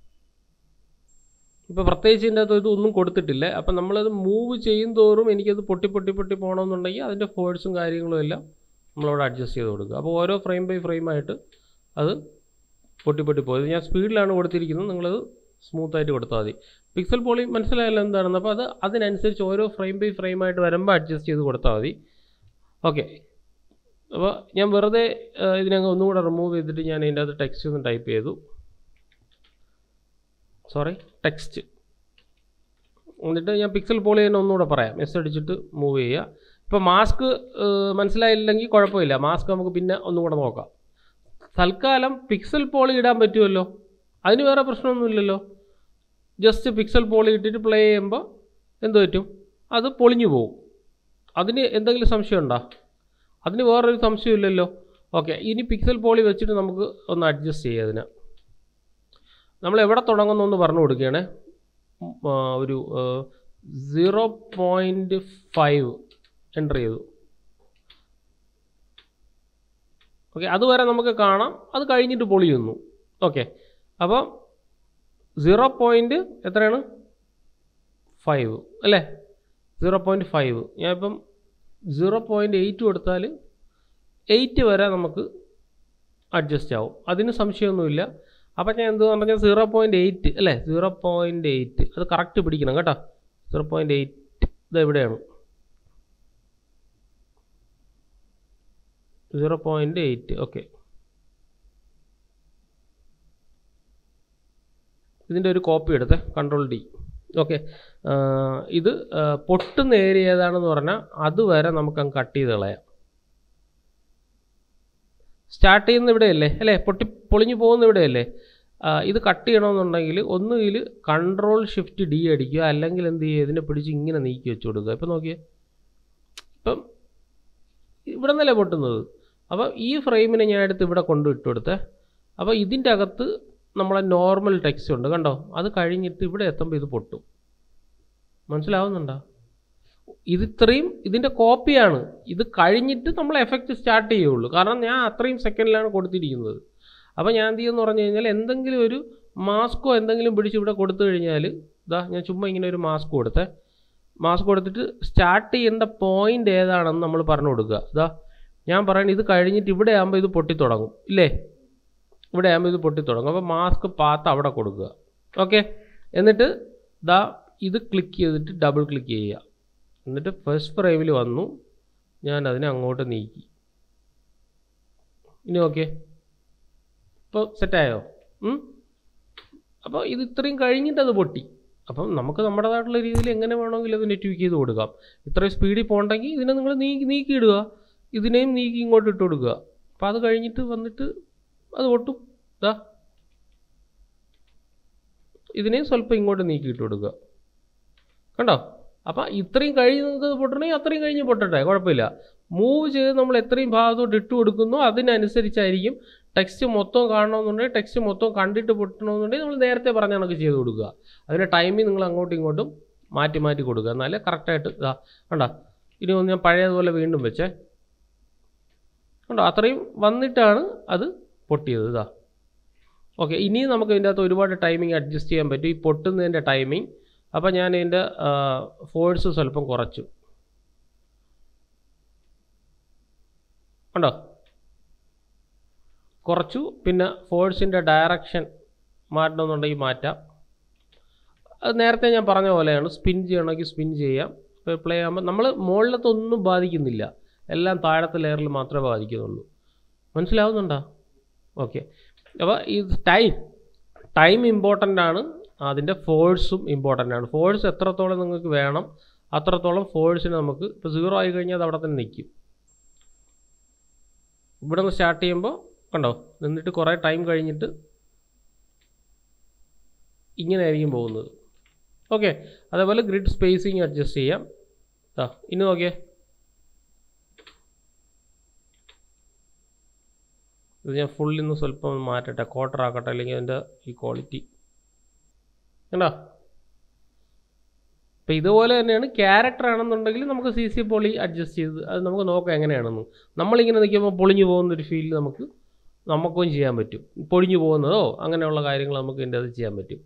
ഇപ്പോൾ പ്രത്യേകിച്ച് ഇതിൻ്റെ അകത്ത് ഇതൊന്നും കൊടുത്തിട്ടില്ല അപ്പം നമ്മളത് മൂവ് ചെയ്യും തോറും എനിക്കത് പൊട്ടി പൊട്ടി പൊട്ടി പോകണമെന്നുണ്ടെങ്കിൽ അതിൻ്റെ ഫോഴ്സും കാര്യങ്ങളും എല്ലാം നമ്മളവിടെ അഡ്ജസ്റ്റ് ചെയ്ത് കൊടുക്കുക അപ്പോൾ ഓരോ ഫ്രെയിം ബൈ ഫ്രെയിം ആയിട്ട് അത് പൊട്ടി പൊട്ടി പോകും ഇത് ഞാൻ സ്പീഡിലാണ് കൊടുത്തിരിക്കുന്നത് നിങ്ങളത് സ്മൂത്തായിട്ട് കൊടുത്താൽ മതി പിക്സൽ പോളി മനസ്സിലായല്ലോ എന്താണെന്ന് അപ്പോൾ അത് അതിനനുസരിച്ച് ഓരോ ഫ്രെയിം ബൈ ഫ്രെയിം ആയിട്ട് വരുമ്പോൾ അഡ്ജസ്റ്റ് ചെയ്ത് കൊടുത്താൽ മതി ഓക്കെ അപ്പോൾ ഞാൻ വെറുതെ ആ, ഇതിനങ്ങ് ഒന്നുകൂടെ റിമൂവ് ചെയ്തിട്ട് ഞാൻ ഇതിൻ്റെ അകത്ത് ടെക്സ്റ്റ് ഒന്ന് ടൈപ്പ് ചെയ്തു സോറി ടെക്സ്റ്റ് എന്നിട്ട് ഞാൻ പിക്സൽ പോളി തന്നെ ഒന്നുകൂടെ പറയാം എസ് അടിച്ചിട്ട് മൂവ് ചെയ്യുക ഇപ്പോൾ മാസ്ക് മനസ്സിലായില്ലെങ്കിൽ കുഴപ്പമില്ല മാസ്ക് നമുക്ക് പിന്നെ ഒന്നുകൂടെ നോക്കാം തൽക്കാലം പിക്സൽ പോളി ഇടാൻ പറ്റുമല്ലോ അതിന് വേറെ പ്രശ്നമൊന്നുമില്ലല്ലോ ജസ്റ്റ് പിക്സൽ പോളി ഇട്ടിട്ട് പ്ലേ ചെയ്യുമ്പോൾ എന്ത് പറ്റും അത് പൊളിഞ്ഞു പോകും അതിന് എന്തെങ്കിലും സംശയമുണ്ടോ അതിന് വേറൊരു സംശയമില്ലല്ലോ ഓക്കെ ഇനി പിക്സൽ പോളി വെച്ചിട്ട് നമുക്ക് ഒന്ന് അഡ്ജസ്റ്റ് ചെയ്യാം അതിനെ നമ്മൾ എവിടെ തുടങ്ങുന്നു എന്ന് പറഞ്ഞു കൊടുക്കുകയാണേ ഉം, ആ, ഒരു സീറോ പോയിൻറ്റ് ഫൈവ് എൻ്റർ ചെയ്തു ഓക്കെ അതുവരെ നമുക്ക് കാണാം അത് കഴിഞ്ഞിട്ട് പൊളിയുന്നു ഓക്കെ അപ്പോൾ സീറോ പോയിൻറ്റ് എത്രയാണ് ഫൈവ് അല്ലേ സീറോ പോയിൻറ്റ് ഫൈവ് ഞാനിപ്പം സീറോ പോയിൻറ്റ് എയ്റ്റ് കൊടുത്താൽ എയ്റ്റ് വരെ നമുക്ക് അഡ്ജസ്റ്റ് ആവും അതിന് സംശയമൊന്നുമില്ല അപ്പം ഞാൻ എന്ത് പറഞ്ഞാൽ സീറോ പോയിൻറ്റ് എയ്റ്റ് അല്ലേ സീറോ പോയിൻറ്റ് എയ്റ്റ് അത് കറക്റ്റ് പിടിക്കണം കേട്ടോ സീറോ പോയിൻറ്റ് എയ്റ്റ് ഇത് എവിടെയാണ് സീറോ പോയിൻറ്റ് എയ്റ്റ് ഓക്കെ ഇതിൻ്റെ ഒരു കോപ്പി എടുത്ത് കൺട്രോൾ ഡി ഓക്കെ ഇത് ആ, പൊട്ടുന്ന ഏരിയ ഏതാണെന്ന് പറഞ്ഞാൽ അതുവരെ നമുക്ക് അങ്ങ് കട്ട് ചെയ്ത് കളയാം സ്റ്റാർട്ട് ചെയ്യുന്ന ഇവിടെയല്ലേ അല്ലേ പൊട്ടി പൊളിഞ്ഞു പോകുന്ന ഇവിടെയല്ലേ ആ, ഇത് കട്ട് ചെയ്യണമെന്നുണ്ടെങ്കിൽ ഒന്നുകിൽ കൺട്രോൾ ഷിഫ്റ്റ് ഡി അടിക്കുക അല്ലെങ്കിൽ എന്ത് ചെയ്യുക ഇതിനെ പിടിച്ച് ഇങ്ങനെ നീക്കി വെച്ച് കൊടുക്കുക ഇപ്പം നോക്കിയേ ഇപ്പം ഇവിടെ നിന്നല്ലേ പൊട്ടുന്നത് അപ്പോൾ ഈ ഫ്രെയിമിനെ ഞാൻ എടുത്ത് ഇവിടെ കൊണ്ട് ഇട്ട് കൊടുത്തേ അപ്പോൾ ഇതിൻ്റെ അകത്ത് നമ്മളെ നോർമൽ ടെക്സ്റ്റ് ഉണ്ട് കണ്ടോ അത് കഴിഞ്ഞിട്ട് ഇവിടെ എത്തുമ്പോൾ ഇത് പൊട്ടും മനസ്സിലാവുന്നുണ്ടോ ഇത് ഇത്രയും ഇതിൻ്റെ കോപ്പിയാണ് ഇത് കഴിഞ്ഞിട്ട് നമ്മൾ എഫക്റ്റ് സ്റ്റാർട്ട് ചെയ്യുള്ളൂ കാരണം ഞാൻ അത്രയും സെക്കൻഡിലാണ് കൊടുത്തിരിക്കുന്നത് അപ്പോൾ ഞാൻ എന്ത് ചെയ്യുമെന്ന് പറഞ്ഞു കഴിഞ്ഞാൽ എന്തെങ്കിലും ഒരു മാസ്കോ എന്തെങ്കിലും പിടിച്ച് ഇവിടെ കൊടുത്തു കഴിഞ്ഞാൽ ഇതാ ഞാൻ ചുമ്മാ ഇങ്ങനെ ഒരു മാസ്ക് കൊടുത്തേ മാസ്ക് കൊടുത്തിട്ട് സ്റ്റാർട്ട് ചെയ്യേണ്ട പോയിന്റ് ഏതാണെന്ന് നമ്മൾ പറഞ്ഞു കൊടുക്കുക ഇതാ ഞാൻ പറയുന്നത് ഇത് കഴിഞ്ഞിട്ട് ഇവിടെ ആകുമ്പോൾ ഇത് പൊട്ടിത്തുടങ്ങും ഇല്ലേ ഇവിടെ ആകുമ്പോൾ ഇത് പൊട്ടിത്തുടങ്ങും അപ്പോൾ മാസ്ക് പാത്ത് അവിടെ കൊടുക്കുക ഓക്കെ എന്നിട്ട് ദാ ഇത് ക്ലിക്ക് ചെയ്തിട്ട് ഡബിൾ ക്ലിക്ക് ചെയ്യുക എന്നിട്ട് ഫസ്റ്റ് ഫ്രെയിമിൽ വന്നു ഞാൻ അതിനെ അങ്ങോട്ട് നീക്കി ഇനി ഓക്കെ ഇപ്പോൾ സെറ്റായോ അപ്പോൾ ഇത് ഇത്രയും കഴിഞ്ഞിട്ട് അത് പൊട്ടി അപ്പം നമുക്ക് നമ്മുടേതായിട്ടുള്ള രീതിയിൽ എങ്ങനെ വേണമെങ്കിലും അതിനെ ട്യൂക്ക് ചെയ്ത് കൊടുക്കാം ഇത്രയും സ്പീഡിൽ പോകണ്ടെങ്കിൽ ഇതിനെ നിങ്ങൾ നീക്കി നീക്കിയിടുക ഇതിനെയും നീക്കി ഇങ്ങോട്ട് ഇട്ട് കൊടുക്കുക അപ്പോൾ അത് കഴിഞ്ഞിട്ട് വന്നിട്ട് അത് പൊട്ടും ഇതാ ഇതിനെയും സ്വല്പം ഇങ്ങോട്ട് നീക്കി ഇട്ട് കൊടുക്കുക കണ്ടോ അപ്പം ഇത്രയും കഴിഞ്ഞ് നിങ്ങൾക്ക് പൊട്ടണമെങ്കിൽ അത്രയും കഴിഞ്ഞ് പൊട്ടട്ടെ കുഴപ്പമില്ല മൂവ് ചെയ്ത് നമ്മൾ എത്രയും ഭാഗത്തോട്ട് ഇട്ട് കൊടുക്കുന്നോ അതിനനുസരിച്ചായിരിക്കും ടെക്സ്റ്റ് മൊത്തം കാണണമെന്നുണ്ടെങ്കിൽ ടെക്സ്റ്റ് മൊത്തം കണ്ടിട്ട് പൊട്ടണമെന്നുണ്ടെങ്കിൽ നമ്മൾ നേരത്തെ പറഞ്ഞ കണക്ക് ചെയ്ത് കൊടുക്കുക അതിൻ്റെ ടൈമിൽ നിങ്ങൾ അങ്ങോട്ടും ഇങ്ങോട്ടും മാറ്റി മാറ്റി കൊടുക്കുക എന്നാലേ കറക്റ്റായിട്ട് ഇതാ കണ്ടോ ഇനി ഒന്ന് ഞാൻ പഴയതുപോലെ വീണ്ടും വെച്ചേ കണ്ടോ അത്രയും വന്നിട്ടാണ് അത് പൊട്ടിയത് ഇതാ ഓക്കെ ഇനിയും നമുക്ക് ഇതിൻ്റെ അകത്ത് ഒരുപാട് ടൈമിംഗ് അഡ്ജസ്റ്റ് ചെയ്യാൻ പറ്റും ഈ പൊട്ടുന്നതിൻ്റെ ടൈമിംഗ് അപ്പോൾ ഞാൻ ഇതിൻ്റെ ഫോഴ്സ് സ്വല്പം കുറച്ചു കണ്ടോ കുറച്ചു പിന്നെ ഫോഴ്സിൻ്റെ ഡയറക്ഷൻ മാറ്റണമെന്നുണ്ടെങ്കിൽ മാറ്റാം അത് നേരത്തെ ഞാൻ പറഞ്ഞ പോലെയാണ് സ്പിൻ ചെയ്യണമെങ്കിൽ സ്പിൻ ചെയ്യാം ഇപ്പോൾ പ്ലേ ആകുമ്പോൾ നമ്മൾ മുകളിലത്തൊന്നും ബാധിക്കുന്നില്ല എല്ലാം താഴത്തെ ലെയറിൽ മാത്രമേ ബാധിക്കുന്നുള്ളൂ മനസ്സിലാവുന്നുണ്ടോ ഓക്കെ അപ്പോൾ ഈ ടൈം ടൈം ഇമ്പോർട്ടൻ്റ് ആണ് അതിൻ്റെ ഫോഴ്സും ഇമ്പോർട്ടൻ്റ് ആണ് ഫോഴ്സ് എത്രത്തോളം നിങ്ങൾക്ക് വേണം അത്രത്തോളം ഫോഴ്സിന് നമുക്ക് ഇപ്പോൾ സീറോ ആയി കഴിഞ്ഞാൽ അത് അവിടെ തന്നെ നിൽക്കും ഇവിടെ നിന്ന് സ്റ്റാർട്ട് ചെയ്യുമ്പോൾ കണ്ടോ നിന്നിട്ട് കുറേ ടൈം കഴിഞ്ഞിട്ട് ഇങ്ങനെ ആയിരിക്കും പോകുന്നത് ഓക്കെ അതേപോലെ ഗ്രിഡ് സ്പേസിങ് അഡ്ജസ്റ്റ് ചെയ്യാം ആ ഇനി നോക്കിയേ ഇത് ഞാൻ ഫുള്ളിൽ നിന്ന് സ്വല്പം ഒന്ന് മാറ്റട്ടെ ക്വാർട്ടർ ആക്കട്ടെ അല്ലെങ്കിൽ അതിൻ്റെ ഈ ക്വാളിറ്റി കണ്ടോ അപ്പോൾ ഇതുപോലെ തന്നെയാണ് ക്യാരക്ടർ ആണെന്നുണ്ടെങ്കിൽ നമുക്ക് സി സി പൊളി അഡ്ജസ്റ്റ് ചെയ്ത് അത് നമുക്ക് നോക്കാം എങ്ങനെയാണെന്ന് നമ്മളിങ്ങനെ നിൽക്കുമ്പോൾ പൊളിഞ്ഞു പോകുന്നൊരു ഫീൽ നമുക്ക് നമുക്കും ചെയ്യാൻ പറ്റും പൊളിഞ്ഞു പോകുന്നതോ അങ്ങനെയുള്ള കാര്യങ്ങൾ നമുക്ക് ഇതിൻ്റെ അത് ചെയ്യാൻ പറ്റും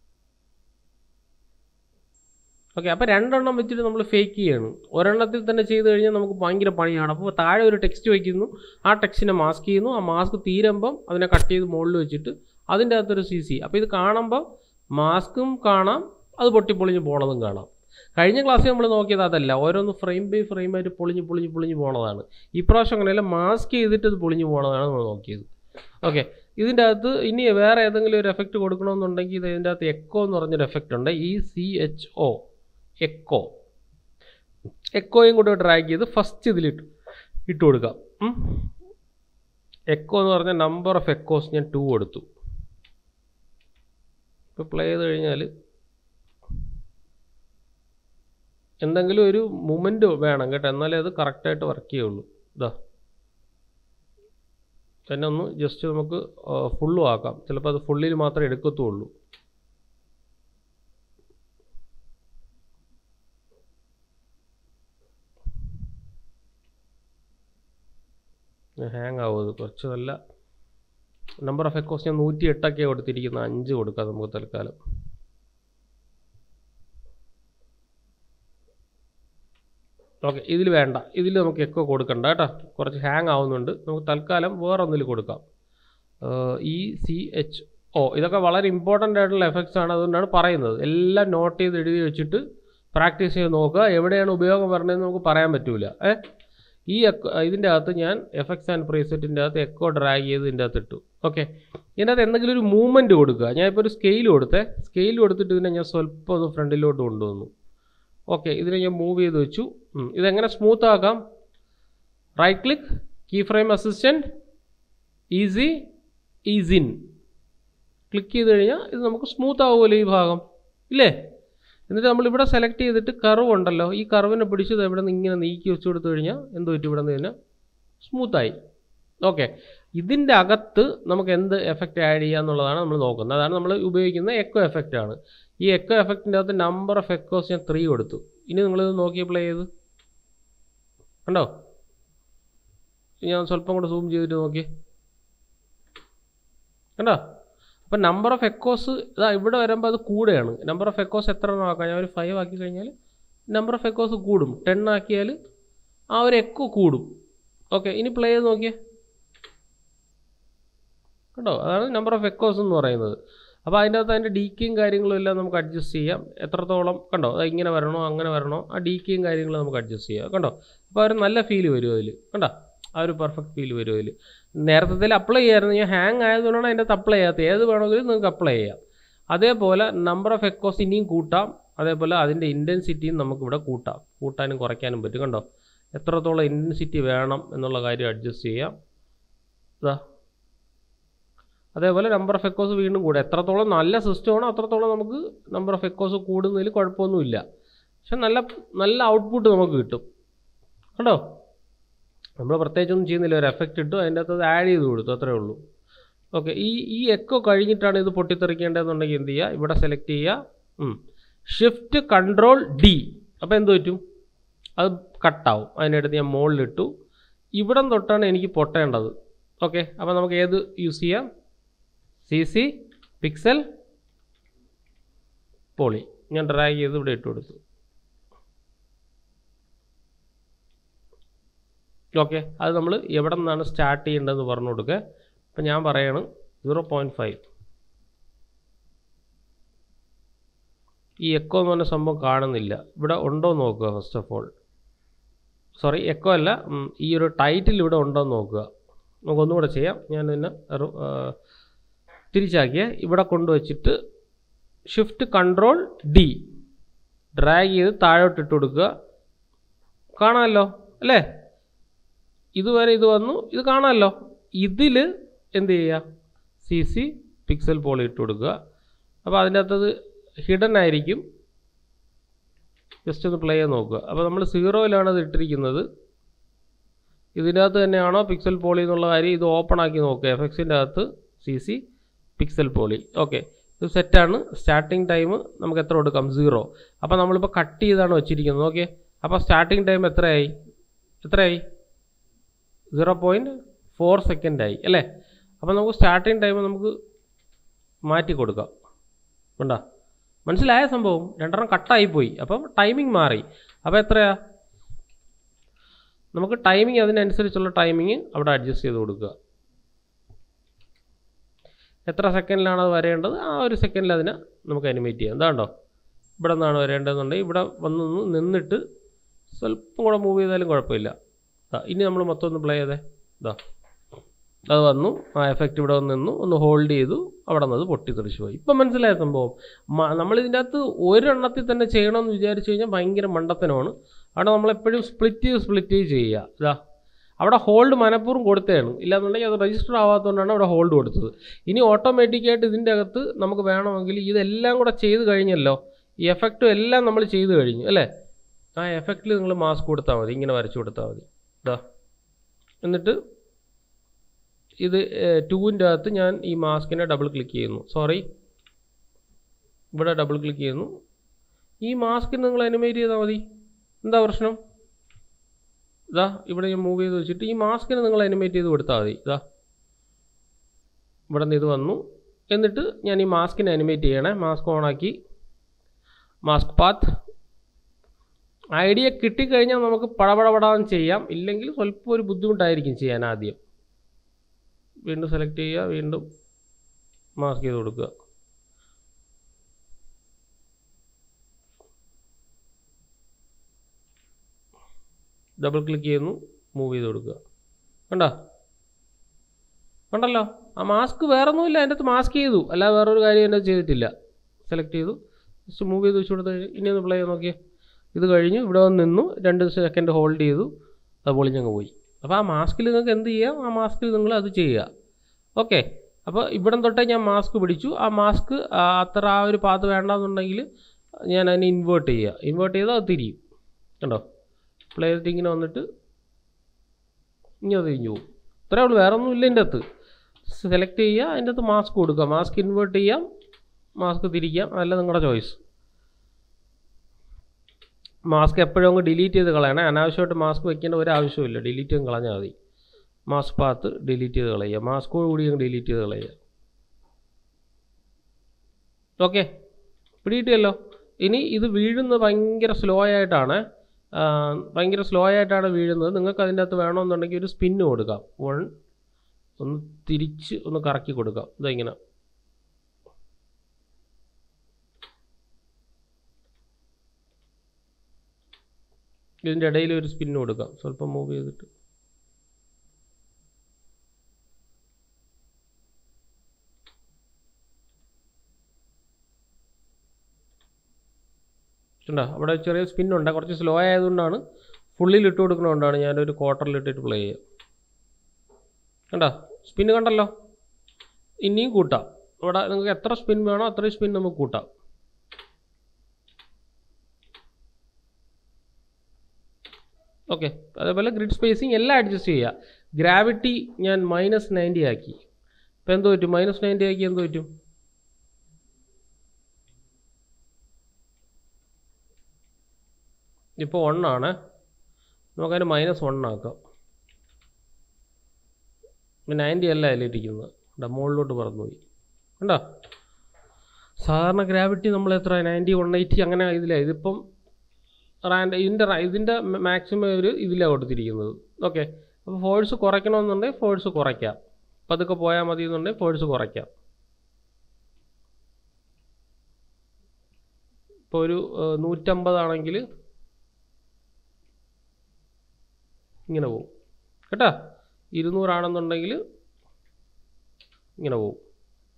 ഓക്കെ അപ്പോൾ രണ്ടെണ്ണം വെച്ചിട്ട് നമ്മൾ ഫേക്ക് ചെയ്യണം ഒരെണ്ണത്തിൽ തന്നെ ചെയ്ത് കഴിഞ്ഞാൽ നമുക്ക് ഭയങ്കര പണിയാണ് അപ്പോൾ താഴെ ഒരു ടെക്സ്റ്റ് വയ്ക്കുന്നു ആ ടെക്സ്റ്റിനെ മാസ്ക് ചെയ്യുന്നു ആ മാസ്ക് തീരുമ്പം അതിനെ കട്ട് ചെയ്ത് മുകളിൽ വെച്ചിട്ട് അതിൻ്റെ അകത്തൊരു സി സി അപ്പോൾ ഇത് കാണുമ്പോൾ മാസ്കും കാണാം അത് പൊട്ടിപ്പൊളിഞ്ഞ് പോണതും കാണാം കഴിഞ്ഞ ക്ലാസ്സിൽ നമ്മൾ നോക്കിയത് അതല്ല ഓരോന്ന് ഫ്രെയിം ബൈ ഫ്രെയിം ആയിട്ട് പൊളിഞ്ഞ് പൊളിഞ്ഞ് പൊളിഞ്ഞ് പോണതാണ് ഇപ്രാവശ്യം അങ്ങനെയല്ല മാസ്ക് ചെയ്തിട്ട് ഇത് പൊളിഞ്ഞ് പോണതാണ് നമ്മൾ നോക്കിയത് ഓക്കെ ഇതിൻ്റെ അകത്ത് ഇനി വേറെ ഏതെങ്കിലും ഒരു എഫക്റ്റ് കൊടുക്കണമെന്നുണ്ടെങ്കിൽ ഇത് ഇതിൻ്റെ അകത്ത് എക്കോ എന്ന് പറഞ്ഞൊരു എഫക്റ്റ് ഉണ്ട് E C H O echo എക്കോയും കൂടെ ഡ്രാഗ് ചെയ്ത് ഫസ്റ്റ് ഇതിലിട്ട് ഇട്ട് കൊടുക്കാം എക്കോ എന്ന് പറഞ്ഞ നമ്പർ ഓഫ് എക്കോസ് ഞാൻ ടു കൊടുത്തു ഇപ്പോൾ പ്ലേ ചെയ്ത് കഴിഞ്ഞാൽ എന്തെങ്കിലും ഒരു മൂമെൻറ്റ് വേണം കേട്ടോ എന്നാലേ അത് കറക്റ്റായിട്ട് വർക്ക് ചെയ്യുള്ളൂ ഇതാ തന്നെ ഒന്ന് ജസ്റ്റ് നമുക്ക് ഫുള്ളും ആക്കാം ചിലപ്പോൾ അത് ഫുള്ളിൽ മാത്രമേ എടുക്കത്തുള്ളൂ ഹാങ് ആവും അത് കുറച്ച് നല്ല നമ്പർ ഓഫ് എക്കോസ് ഞാൻ നൂറ്റി എട്ടൊക്കെ കൊടുത്തിരിക്കുന്നത് അഞ്ച് കൊടുക്കാം നമുക്ക് തൽക്കാലം ഓക്കെ ഇതിൽ വേണ്ട ഇതിൽ നമുക്ക് എക്കോ കൊടുക്കണ്ട കേട്ടോ കുറച്ച് ഹാങ് ആവുന്നുണ്ട് നമുക്ക് തൽക്കാലം വേറെ ഒന്നിൽ കൊടുക്കാം ഇ സി എച്ച് ഒ ഇതൊക്കെ വളരെ ഇമ്പോർട്ടൻ്റ് ആയിട്ടുള്ള എഫക്ട്സ് ആണ് അതുകൊണ്ടാണ് പറയുന്നത് എല്ലാം നോട്ട് ചെയ്ത് എഴുതി വെച്ചിട്ട് പ്രാക്ടീസ് ചെയ്ത് നോക്കുക എവിടെയാണ് ഉപയോഗം വരണതെന്ന് നമുക്ക് പറയാൻ പറ്റൂല ഏ ഈ എക്കോ ഇതിൻ്റെ അകത്ത് ഞാൻ എഫക്ട്സ് ആൻഡ് പ്രീസെറ്റിൻ്റെ അകത്ത് എക്കോ ഡ്രാഗ് ചെയ്ത് ഇതിൻ്റെ അകത്ത് ഇട്ടു ഓക്കെ ഇതിൻ്റെ അകത്ത് എന്തെങ്കിലും ഒരു മൂവ്മെൻറ്റ് കൊടുക്കുക ഞാൻ ഇപ്പോൾ ഒരു സ്കെയിൽ കൊടുത്തേ സ്കെയിൽ കൊടുത്തിട്ട് ഇതിനെ ഞാൻ സ്വല്പം ഒന്ന് ഫ്രണ്ടിലോട്ട് കൊണ്ടുവന്നു ഓക്കെ ഇതിനെ ഞാൻ മൂവ് ചെയ്ത് വെച്ചു ഇതെങ്ങനെ സ്മൂത്ത് ആക്കാം right click key frame assistant easy ease in click ചെയ്ത് കഴിഞ്ഞാൽ ഇത് നമുക്ക് സ്മൂത്ത് ആവുമല്ലോ ഈ ഭാഗം ഇല്ലേ എന്നിട്ട് നമ്മൾ ഇവിടെ സെലക്ട് ചെയ്തിട്ട് കർവ് ഉണ്ടല്ലോ ഈ കർവിനെ പിടിച്ചത് ഇവിടെ നിന്ന് ഇങ്ങനെ നീക്കി വെച്ച് കൊടുത്തു കഴിഞ്ഞാൽ എന്ത് പറ്റും ഇവിടെ നിന്ന് കഴിഞ്ഞാൽ സ്മൂത്തായി ഓക്കെ ഇതിൻ്റെ അകത്ത് നമുക്ക് എന്ത് എഫക്റ്റ് ആഡ് ചെയ്യുക എന്നുള്ളതാണ് നമ്മൾ നോക്കുന്നത് അതാണ് നമ്മൾ ഉപയോഗിക്കുന്ന എക്കോ എഫക്റ്റ് ആണ് ഈ എക്കോ എഫക്റ്റിൻ്റെ അകത്ത് നമ്പർ ഓഫ് എക്കോസ് ഞാൻ ത്രീ കൊടുത്തു ഇനി നിങ്ങളിത് നോക്കി പ്ലേ ചെയ്ത് കണ്ടോ ഞാൻ സ്വല്പം കൂടെ സൂം ചെയ്തിട്ട് നോക്കി കണ്ടോ അപ്പോൾ നമ്പർ ഓഫ് എക്കോസ് ഇതാ ഇവിടെ വരുമ്പോൾ അത് കൂടുകയാണ് നമ്പർ ഓഫ് എക്കോസ് എത്ര എണ്ണം ആക്കാം ഞാൻ ഒരു ഫൈവ് ആക്കി കഴിഞ്ഞാൽ നമ്പർ ഓഫ് എക്കോസ് കൂടും ടെൻ ആക്കിയാൽ ആ ഒരു എക്കോ കൂടും ഓക്കെ ഇനി പ്ലേ ചെയ്ത് നോക്കിയേ കേട്ടോ അതാണ് നമ്പർ ഓഫ് എക്കോസ് എന്ന് പറയുന്നത് അപ്പോൾ അതിൻ്റെ അകത്ത് അതിൻ്റെ ഡീക്കയും കാര്യങ്ങളും എല്ലാം നമുക്ക് അഡ്ജസ്റ്റ് ചെയ്യാം എത്രത്തോളം കണ്ടോ അത് ഇങ്ങനെ വരണോ അങ്ങനെ വരണോ ആ ഡീക്കയും കാര്യങ്ങളും നമുക്ക് അഡ്ജസ്റ്റ് ചെയ്യാം കണ്ടോ അപ്പോൾ ഒരു നല്ല ഫീൽ വരും അതിൽ കണ്ടോ ആ ഒരു പെർഫെക്റ്റ് ഫീൽ വരും അതിൽ നേരത്തെ അപ്ലൈ ചെയ്യായിരുന്നു ഞാൻ ഹാങ് ആയതുകൊണ്ടാണ് അതിൻ്റെ അകത്ത് അപ്ലൈ ചെയ്യാത്തത് ഏത് വേണമെങ്കിലും നിങ്ങൾക്ക് അപ്ലൈ ചെയ്യാം അതേപോലെ നമ്പർ ഓഫ് എക്കോസ് ഇനിയും കൂട്ടാം അതേപോലെ അതിൻ്റെ ഇൻറ്റൻസിറ്റിയും നമുക്കിവിടെ കൂട്ടാം കൂട്ടാനും കുറയ്ക്കാനും പറ്റും കണ്ടോ എത്രത്തോളം ഇൻറ്റൻസിറ്റി വേണം എന്നുള്ള കാര്യം അഡ്ജസ്റ്റ് ചെയ്യാം ഇതാ അതേപോലെ നമ്പർ ഓഫ് എക്കോസ് വീണ്ടും കൂടും എത്രത്തോളം നല്ല സിസ്റ്റമാണോ അത്രത്തോളം നമുക്ക് നമ്പർ ഓഫ് എക്കോസ് കൂടുന്നതിൽ കുഴപ്പമൊന്നുമില്ല പക്ഷെ നല്ല നല്ല ഔട്ട്പുട്ട് നമുക്ക് കിട്ടും കണ്ടോ നമ്മൾ പ്രത്യേകിച്ചൊന്നും ചെയ്യുന്നില്ല ഒരു എഫക്റ്റ് ഇട്ടു അതിൻ്റെ അകത്ത് ആഡ് ചെയ്ത് കൊടുത്തു അത്രേ ഉള്ളൂ ഓക്കെ ഈ ഈ എക്കോ കഴിഞ്ഞിട്ടാണ് ഇത് പൊട്ടിത്തെറിക്കേണ്ടതെന്നുണ്ടെങ്കിൽ എന്ത് ചെയ്യുക ഇവിടെ സെലക്ട് ചെയ്യുക ഷിഫ്റ്റ് കൺട്രോൾ ഡി അപ്പോൾ എന്ത് പറ്റും അത് കട്ടാവും അതിനടുത്ത് ഞാൻ മുകളിലിട്ടു ഇവിടം തൊട്ടാണ് എനിക്ക് പൊട്ടേണ്ടത് ഓക്കെ അപ്പോൾ നമുക്ക് ഏത് യൂസ് ചെയ്യാം സി സി പിക്സൽ പോളി ഞാൻ ഡ്രാഗ് ചെയ്ത് ഇവിടെ ഇട്ട് കൊടുത്തു ഓക്കെ അത് നമ്മൾ എവിടെ നിന്നാണ് സ്റ്റാർട്ട് ചെയ്യേണ്ടതെന്ന് പറഞ്ഞു കൊടുക്കുക അപ്പം ഞാൻ പറയാണ് സീറോ പോയിൻറ്റ് ഫൈവ് ഈ എക്കോ എന്ന് പറഞ്ഞ സംഭവം കാണുന്നില്ല ഇവിടെ ഉണ്ടോ എന്ന് നോക്കുക first of all sorry echo അല്ല ഉം, ഈ ഒരു ടൈറ്റിൽ ഇവിടെ ഉണ്ടോ എന്ന് നോക്കുക നമുക്കൊന്നുകൂടെ ചെയ്യാം ഞാൻ പിന്നെ ഒരു, ആ, തിരിച്ചാക്കിയ ഇവിടെ കൊണ്ടുവച്ചിട്ട് ഷിഫ്റ്റ് കൺട്രോൾ ഡി ഡ്രാഗ് ചെയ്ത് താഴോട്ട് ഇട്ട് കൊടുക്കുക കാണാമല്ലോ അല്ലേ ഇതുവരെ ഇത് വന്നു ഇത് കാണാമല്ലോ ഇതിൽ എന്ത് ചെയ്യുക സി സി പിക്സൽ പോളി ഇട്ട് കൊടുക്കുക അപ്പോൾ അതിൻ്റെ അകത്തത് ഹിഡൻ ആയിരിക്കും ജസ്റ്റ് ഒന്ന് പ്ലേ ചെയ്ത് നോക്കുക അപ്പോൾ നമ്മൾ സീറോയിലാണ് ഇത് ഇട്ടിരിക്കുന്നത് ഇതിൻ്റെ അകത്ത് തന്നെയാണോ പിക്സൽ പോളി എന്നുള്ള കാര്യം ഇത് ഓപ്പൺ ആക്കി നോക്കുക എഫക്സിൻ്റെ അകത്ത് C C Pixel Polly okay ഇത് സെറ്റാണ് സ്റ്റാർട്ടിങ് ടൈം നമുക്ക് എത്ര കൊടുക്കാം സീറോ അപ്പോൾ നമ്മളിപ്പോൾ കട്ട് ചെയ്താണ് വെച്ചിരിക്കുന്നത് ഓക്കെ അപ്പോൾ സ്റ്റാർട്ടിങ് ടൈം എത്രയായി എത്രയായി സീറോ പോയിൻറ്റ് ഫോർ സെക്കൻഡായി അല്ലേ അപ്പോൾ നമുക്ക് സ്റ്റാർട്ടിങ് ടൈം നമുക്ക് മാറ്റി കൊടുക്കാം ഉണ്ടോ മനസ്സിലായ സംഭവം രണ്ടെണ്ണം കട്ടായി പോയി അപ്പം ടൈമിംഗ് മാറി അപ്പോൾ എത്രയാ നമുക്ക് ടൈമിംഗ് അതിനനുസരിച്ചുള്ള ടൈമിംഗ് അവിടെ അഡ്ജസ്റ്റ് ചെയ്ത് കൊടുക്കുക എത്ര സെക്കൻഡിലാണ് അത് വരേണ്ടത് ആ ഒരു സെക്കൻഡിൽ അതിനെ നമുക്ക് അനിമേറ്റ് ചെയ്യാം എന്താണ്ടോ ഇവിടെ നിന്നാണ് വരേണ്ടതെന്നുണ്ടെങ്കിൽ ഇവിടെ വന്ന് നിന്ന് നിന്നിട്ട് സ്വല്പം കൂടെ മൂവ് ചെയ്താലും കുഴപ്പമില്ല ദാ, ഇനി നമ്മൾ മൊത്തം ഒന്ന് പ്ലേ ചെയ്തേ ഇതാ അത് വന്നു ആ എഫക്റ്റ് ഇവിടെ വന്ന് നിന്നു ഒന്ന് ഹോൾഡ് ചെയ്തു അവിടെ നിന്ന് അത് പൊട്ടിത്തെറിച്ച് പോയി ഇപ്പം മനസ്സിലായ സംഭവം മ- നമ്മളിതിൻ്റെ അകത്ത് ഒരെണ്ണത്തിൽ തന്നെ ചെയ്യണമെന്ന് വിചാരിച്ചു കഴിഞ്ഞാൽ ഭയങ്കര മണ്ടത്തനമാണ് അവിടെ നമ്മളെപ്പോഴും സ്പ്ലിറ്റ് ചെയ്ത് സ്പ്ലിറ്റ് ചെയ്ത് ചെയ്യുക ഇതാ അവിടെ ഹോൾഡ് മനഃപൂർവ്വം കൊടുത്തതാണ് ഇല്ലാന്നുണ്ടെങ്കിൽ അത് രജിസ്റ്റർ ആവാത്തതുകൊണ്ടാണ് അവിടെ ഹോൾഡ് കൊടുത്തത് ഇനി ഓട്ടോമാറ്റിക്കായിട്ട് ഇതിൻ്റെ അകത്ത് നമുക്ക് വേണമെങ്കിൽ ഇതെല്ലാം കൂടെ ചെയ്ത് കഴിഞ്ഞല്ലോ ഈ എഫക്റ്റും എല്ലാം നമ്മൾ ചെയ്ത് കഴിഞ്ഞു അല്ലേ ആ എഫക്റ്റിൽ നിങ്ങൾ മാസ്ക് കൊടുത്താൽ മതി ഇങ്ങനെ വരച്ചു കൊടുത്താൽ മതി ഇതാ എന്നിട്ട് ഇത് ടൂവിൻ്റെ അകത്ത് ഞാൻ ഈ മാസ്കിനെ ഡബിൾ ക്ലിക്ക് ചെയ്യുന്നു സോറി ഇവിടെ ഡബിൾ ക്ലിക്ക് ചെയ്യുന്നു ഈ മാസ്ക് നിങ്ങൾ അനിമേറ്റ് ചെയ്താൽ മതി എന്താ പ്രശ്നം ഇതാ ഇവിടെ ഞാൻ മൂവ് ചെയ്ത് വെച്ചിട്ട് ഈ മാസ്കിനെ നിങ്ങൾ അനിമേറ്റ് ചെയ്ത് കൊടുത്താൽ മതി ഇതാ ഇവിടെ നിന്ന് ഇത് വന്നു എന്നിട്ട് ഞാൻ ഈ മാസ്കിനെ അനിമേറ്റ് ചെയ്യണേ മാസ്ക് ഓണാക്കി മാസ്ക് പാത്ത് ഐഡിയ കിട്ടിക്കഴിഞ്ഞാൽ നമുക്ക് പടപടപടാന്ന് ചെയ്യാം ഇല്ലെങ്കിൽ സ്വല്പം ഒരു ബുദ്ധിമുട്ടായിരിക്കും ചെയ്യാൻ ആദ്യം വീണ്ടും സെലക്ട് ചെയ്യുക വീണ്ടും മാസ്ക് ചെയ്ത് കൊടുക്കുക ഡബിൾ ക്ലിക്ക് ചെയ്യുന്നു മൂവ് ചെയ്ത് കൊടുക്കുക കണ്ടോ കണ്ടല്ലോ ആ മാസ്ക് വേറെ ഒന്നുമില്ല അതിൻ്റെ അകത്ത് മാസ്ക് ചെയ്തു അല്ലാതെ വേറൊരു കാര്യം എൻ്റെ ചെയ്തിട്ടില്ല സെലക്ട് ചെയ്തു ജസ്റ്റ് മൂവ് ചെയ്ത് വെച്ച് കൊടുത്ത് കഴിഞ്ഞ് ഇനി ഒന്ന് പ്ലേ ചെയ്ത് നോക്കിയേ ഇത് കഴിഞ്ഞു ഇവിടെ വന്ന് നിന്നു രണ്ട് സെക്കൻഡ് ഹോൾഡ് ചെയ്തു അത് പൊളിഞ്ഞങ്ങ് പോയി അപ്പോൾ ആ മാസ്കിൽ നിങ്ങൾക്ക് എന്ത് ചെയ്യാം ആ മാസ്കിൽ നിങ്ങൾ അത് ചെയ്യുക ഓക്കെ അപ്പോൾ ഇവിടം തൊട്ടേ ഞാൻ മാസ്ക് പിടിച്ചു ആ മാസ്ക് അത്ര ആ ഒരു പാത്ത് വേണ്ടാന്നുണ്ടെങ്കിൽ ഞാൻ അതിനെ ഇൻവേർട്ട് ചെയ്യുക ഇൻവേർട്ട് ചെയ്താൽ അത് തിരിയും കണ്ടോ പ്ലേ ചെയ്തിട്ട് ഇങ്ങനെ വന്നിട്ട് ഇങ്ങനെ തിരിഞ്ഞു പോകും ഇത്രേ ഉള്ളൂ വേറെ ഒന്നും ഇല്ല ഇതിൻ്റെ അകത്ത് സെലക്ട് ചെയ്യുക അതിൻ്റെ അകത്ത് മാസ്ക് കൊടുക്കുക മാസ്ക് ഇൻവേർട്ട് ചെയ്യാം മാസ്ക് തിരിക്കാം അതല്ല നിങ്ങളുടെ ചോയ്സ് മാസ്ക് എപ്പോഴും അങ്ങ് ഡിലീറ്റ് ചെയ്ത് കളയണേ അനാവശ്യമായിട്ട് മാസ്ക് വെക്കേണ്ട ഒരു ആവശ്യമില്ല ഡിലീറ്റ് ചെയ്ത് കളഞ്ഞാൽ മതി മാസ്ക് പാത്ത് ഡിലീറ്റ് ചെയ്ത് കളയുക മാസ്കോട് കൂടി അങ്ങ് ഡിലീറ്റ് ചെയ്ത് കളയുക ഓക്കെ പിടികിട്ടിയല്ലോ ഇനി ഇത് വീഴുന്നത് ഭയങ്കര സ്ലോ ആയിട്ടാണ് ആ, ഭയങ്കര സ്ലോ ആയിട്ടാണ് വീഴുന്നത് നിങ്ങൾക്ക് അതിൻ്റെ അകത്ത് വേണമെന്നുണ്ടെങ്കിൽ ഒരു സ്പിന്ന് കൊടുക്കാം വൺ ഒന്ന് തിരിച്ച് ഒന്ന് കറക്കി കൊടുക്കാം ഇതാ ഇങ്ങനെ ഇതിൻ്റെ ഇടയിൽ ഒരു സ്പിന്ന് കൊടുക്കാം സ്വല്പം മൂവ് ചെയ്തിട്ട് ഉണ്ടോ അവിടെ ചെറിയ സ്പിന്നുണ്ട് കുറച്ച് സ്ലോ ആയതുകൊണ്ടാണ് ഫുള്ളിൽ ഇട്ട് കൊടുക്കുന്നതുകൊണ്ടാണ് ഞാനൊരു ക്വാർട്ടറിൽ ഇട്ടിട്ട് പ്ലേ ചെയ്യുക കണ്ടോ സ്പിന്ന് കണ്ടല്ലോ ഇനിയും കൂട്ടാം ഇവിടെ നിങ്ങൾക്ക് എത്ര സ്പിൻ വേണോ അത്രയും സ്പിൻ നമുക്ക് കൂട്ടാം ഓക്കെ അതേപോലെ ഗ്രിഡ് സ്പേസിങ് എല്ലാം അഡ്ജസ്റ്റ് ചെയ്യുക ഗ്രാവിറ്റി ഞാൻ മൈനസ് നയൻറ്റി ആക്കി ഇപ്പം എന്ത് പറ്റും മൈനസ് നയൻറ്റി ആക്കി എന്ത് പറ്റും ഇപ്പോൾ വൺ ആണ് നമുക്കതിന് മൈനസ് വൺ ആക്കാം ഇപ്പം നയൻറ്റി അല്ല അതിലിരിക്കുന്നത് ഇവിടെ മുകളിലോട്ട് പറന്നുപോയി കണ്ടോ സാധാരണ ഗ്രാവിറ്റി നമ്മൾ എത്ര നയൻറ്റി വൺ എയ്റ്റി അങ്ങനെ ഇതില്ല ഇതിപ്പം റാൻഡ് ഇതിൻ്റെ റ- ഇതിൻ്റെ മാക്സിമം ഒരു ഇതിലാണ് കൊടുത്തിരിക്കുന്നത് ഓക്കെ അപ്പോൾ ഫോഴ്സ് കുറയ്ക്കണമെന്നുണ്ടെങ്കിൽ ഫോഴ്സ് കുറയ്ക്കാം പതുക്കെ പോയാൽ മതി എന്നുണ്ടെങ്കിൽ ഫോഴ്സ് കുറയ്ക്കാം ഇപ്പോൾ ഒരു ഏഹ്, നൂറ്റമ്പതാണെങ്കിൽ ഇങ്ങനെ പോവും കേട്ടോ ഇരുന്നൂറാണെന്നുണ്ടെങ്കിൽ ഇങ്ങനെ പോവും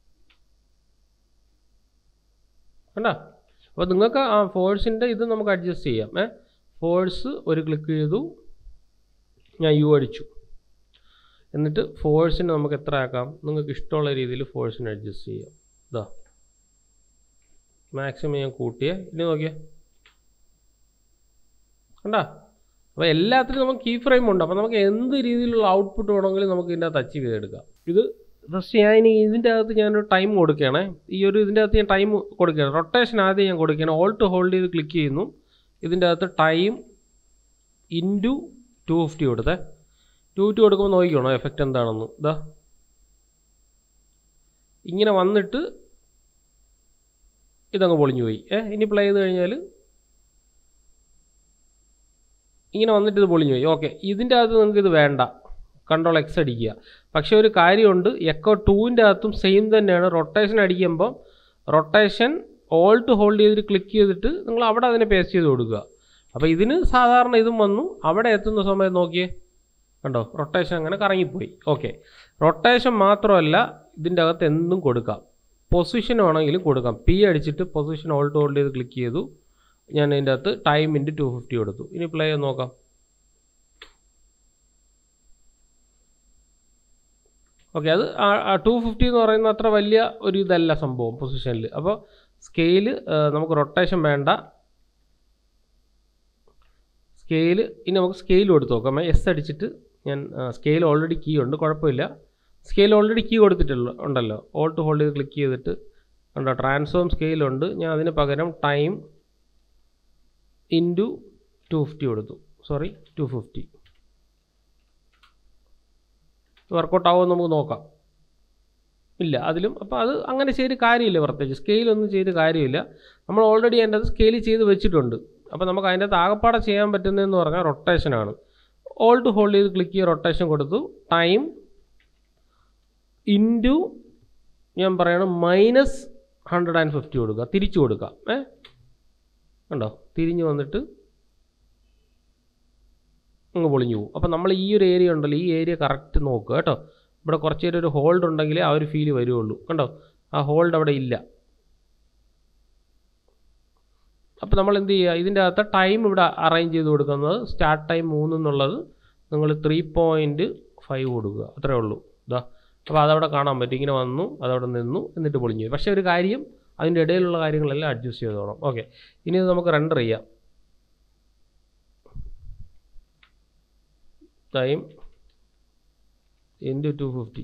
കണ്ടോ അപ്പോൾ നിങ്ങൾക്ക് ആ ഫോഴ്സിൻ്റെ ഇത് നമുക്ക് അഡ്ജസ്റ്റ് ചെയ്യാം ഏ ഫോഴ്സ് ഒരു ക്ലിക്ക് ചെയ്തു ഞാൻ യു അടിച്ചു എന്നിട്ട് ഫോഴ്സിന് നമുക്ക് എത്ര ആക്കാം നിങ്ങൾക്ക് ഇഷ്ടമുള്ള രീതിയിൽ ഫോഴ്സിന് അഡ്ജസ്റ്റ് ചെയ്യാം ഇതാ മാക്സിമം ഞാൻ കൂട്ടിയേ ഇനി നോക്കിയേ കണ്ടാ അപ്പോൾ എല്ലാത്തിനും നമുക്ക് കീ ഫ്രെയിം ഉണ്ട് അപ്പോൾ നമുക്ക് എന്ത് രീതിയിലുള്ള ഔട്ട്പുട്ട് വേണമെങ്കിലും നമുക്ക് ഇതിൻ്റെ അകത്ത് അച്ചീവ് ചെയ്തെടുക്കാം ഇത് ഫസ്റ്റ് ഞാൻ ഇനി ഇതിൻ്റെ അകത്ത് ഞാനൊരു ടൈം കൊടുക്കുകയാണേ ഈ ഒരു ഇതിൻ്റെ അകത്ത് ഞാൻ ടൈം കൊടുക്കുകയാണ് റൊട്ടേഷൻ ആദ്യം ഞാൻ കൊടുക്കുകയാണ് ഓൾ ടു ഹോൾഡ് ചെയ്ത് ക്ലിക്ക് ചെയ്യുന്നു ഇതിൻ്റെ അകത്ത് ടൈം ഇൻറ്റു ടു ഫിഫ്റ്റി കൊടുത്തേ ടു ഫിഫ്റ്റി കൊടുക്കുമ്പോൾ നോക്കിക്കോണോ എഫക്റ്റ് എന്താണെന്ന് ഇതാ ഇങ്ങനെ വന്നിട്ട് ഇതങ്ങ് പൊളിഞ്ഞു പോയി ഏ ഇനി പ്ലേ ചെയ്ത് കഴിഞ്ഞാൽ ഇങ്ങനെ വന്നിട്ട് ഇത് പൊളിഞ്ഞു പോയി ഓക്കെ ഇതിൻ്റെ അകത്ത് നിങ്ങൾക്ക് ഇത് വേണ്ട കൺട്രോൾ എക്സ് അടിക്കുക പക്ഷേ ഒരു കാര്യമുണ്ട് എക്കോ ടൂവിൻ്റെ അകത്തും സെയിം തന്നെയാണ് റൊട്ടേഷൻ അടിക്കുമ്പോൾ റൊട്ടേഷൻ ഓൾ ടു ഹോൾഡ് ചെയ്തിട്ട് ക്ലിക്ക് ചെയ്തിട്ട് നിങ്ങൾ അവിടെ അതിനെ പേസ്റ്റ് ചെയ്ത് കൊടുക്കുക അപ്പോൾ ഇതിന് സാധാരണ ഇതും വന്നു അവിടെ എത്തുന്ന സമയം നോക്കിയേ കണ്ടോ റൊട്ടേഷൻ അങ്ങനെ കറങ്ങിപ്പോയി ഓക്കെ റൊട്ടേഷൻ മാത്രമല്ല ഇതിൻ്റെ അകത്ത് എന്തും കൊടുക്കാം പൊസിഷൻ വേണമെങ്കിലും കൊടുക്കാം പി അടിച്ചിട്ട് പൊസിഷൻ ഓൾ ടു ഹോൾഡ് ചെയ്ത് ക്ലിക്ക് ചെയ്തു ഞാൻ ഇതിൻ്റെ അകത്ത് ടൈം ഇൻറ്റ് ടു ഫിഫ്റ്റി കൊടുത്തു ഇനി പ്ലേ ചെയ്ത് നോക്കാം ഓക്കെ അത് ടു ഫിഫ്റ്റി എന്ന് പറയുന്ന അത്ര വലിയ ഒരു ഇതല്ല സംഭവം പൊസിഷനിൽ അപ്പോൾ സ്കെയില് നമുക്ക് റൊട്ടേഷൻ വേണ്ട സ്കെയില് ഇനി നമുക്ക് സ്കെയിൽ കൊടുത്ത് നോക്കാം എസ് അടിച്ചിട്ട് ഞാൻ സ്കെയിൽ ഓൾറെഡി കീ ഉണ്ട് കുഴപ്പമില്ല സ്കെയിൽ ഓൾറെഡി കീ കൊടുത്തിട്ടുള്ള ഉണ്ടല്ലോ ഓൾ ടു ഹോൾഡ് ചെയ്ത് ക്ലിക്ക് ചെയ്തിട്ട് ഉണ്ടോ ട്രാൻസ്ഫോം സ്കെയിലുണ്ട് ഞാൻ അതിന് പകരം ടൈം ഇൻറ്റു ടു ഫിഫ്റ്റി കൊടുത്തു സോറി ടു ഫിഫ്റ്റി വർക്കൗട്ട് ആവുമെന്ന് നമുക്ക് നോക്കാം ഇല്ല അതിലും അപ്പോൾ അത് അങ്ങനെ ചെയ്ത് കാര്യമില്ല പ്രത്യേകിച്ച് സ്കെയിലൊന്നും ചെയ്ത് കാര്യമില്ല നമ്മൾ ഓൾറെഡി അതിൻ്റെ അത് സ്കെയിൽ ചെയ്ത് വെച്ചിട്ടുണ്ട് അപ്പോൾ നമുക്ക് അതിൻ്റെ അകത്ത് ആകപ്പാടെ ചെയ്യാൻ പറ്റുന്നതെന്ന് പറഞ്ഞാൽ റൊട്ടേഷനാണ് ഓൾ ടു ഹോൾഡ് ചെയ്ത് ക്ലിക്ക് ചെയ്ത് റൊട്ടേഷൻ കൊടുത്തു ടൈം ഇൻറ്റു ഞാൻ പറയണം മൈനസ് ഹൺഡ്രഡ് ആൻഡ് ഫിഫ്റ്റി കൊടുക്കുക തിരിച്ചു കൊടുക്കുക ഏ കണ്ടോ തിരിഞ്ഞ് വന്നിട്ട് അങ്ങ് പൊളിഞ്ഞു പോകും അപ്പോൾ നമ്മൾ ഈ ഒരു ഏരിയ ഉണ്ടല്ലോ ഈ ഏരിയ കറക്റ്റ് നോക്കുക കേട്ടോ ഇവിടെ കുറച്ച് നേരം ഒരു ഹോൾഡ് ഉണ്ടെങ്കിലേ ആ ഒരു ഫീൽ വരുള്ളൂ കണ്ടോ ആ ഹോൾഡ് അവിടെ ഇല്ല അപ്പോൾ നമ്മൾ എന്ത് ചെയ്യുക ഇതിൻ്റെ അകത്ത് ടൈം ഇവിടെ അറേഞ്ച് ചെയ്ത് കൊടുക്കുന്നത് സ്റ്റാർട്ട് ടൈം മൂന്ന് എന്നുള്ളത് നിങ്ങൾ ത്രീ പോയിൻറ്റ് ഫൈവ് കൊടുക്കുക അത്രേ ഉള്ളൂ ഇതാ അപ്പോൾ അതവിടെ കാണാൻ പറ്റും ഇങ്ങനെ വന്നു അതവിടെ നിന്നു എന്നിട്ട് പൊളിഞ്ഞു പോയി പക്ഷേ ഒരു കാര്യം അതിൻ്റെ ഇടയിലുള്ള കാര്യങ്ങളെല്ലാം അഡ്ജസ്റ്റ് ചെയ്തോണം ഓക്കെ ഇനി ഇത് നമുക്ക് റെൻഡർ ചെയ്യാം time into two fifty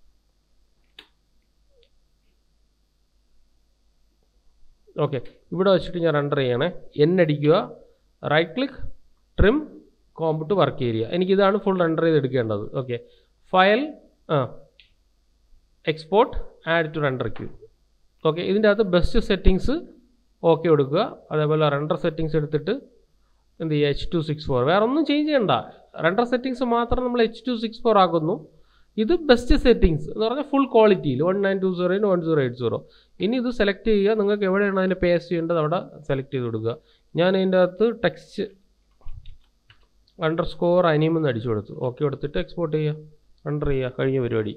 okay ഇവിടെ വെച്ചിട്ട് ഞാൻ റെൻഡർ ചെയ്യണേ എൻ അടിക്കുക right click trim comp to work area എനിക്കിതാണ് ഫുൾ റെൻഡർ ചെയ്ത് എടുക്കേണ്ടത് ഓക്കെ ഫയൽ ആ export add to render queue okay ഇതിൻ്റെ അകത്ത് ബെസ്റ്റ് സെറ്റിങ്സ് ഓക്കെ കൊടുക്കുക അതേപോലെ റെൻഡർ സെറ്റിങ്സ് എടുത്തിട്ട് എന്ത് ചെയ്യുക എച്ച് ടു സിക്സ് ഫോർ വേറെ ഒന്നും ചേഞ്ച് ചെയ്യണ്ട റെൻഡർ സെറ്റിങ്സ് മാത്രം നമ്മൾ എച്ച് ടു സിക്സ് ഫോർ ആക്കുന്നു ഇത് ബെസ്റ്റ് സെറ്റിങ്സ് എന്ന് പറഞ്ഞാൽ ഫുൾ ക്വാളിറ്റിയിൽ one nine two zero one zero eight zero ഇനി ഇത് സെലക്ട് ചെയ്യുക നിങ്ങൾക്ക് എവിടെയാണ് അതിൻ്റെ പേസ്റ്റ് ചെയ്യേണ്ടത് അവിടെ സെലക്ട് ചെയ്ത് കൊടുക്കുക ഞാൻ അതിൻ്റെ അകത്ത് ടെക്സ്റ്റ് അണ്ടർ സ്കോർ അനിമെന്ന് അടിച്ചു കൊടുത്തു ഓക്കെ കൊടുത്തിട്ട് എക്സ്പോർട്ട് ചെയ്യുക റണ്ടർ ചെയ്യുക കഴിഞ്ഞ പരിപാടി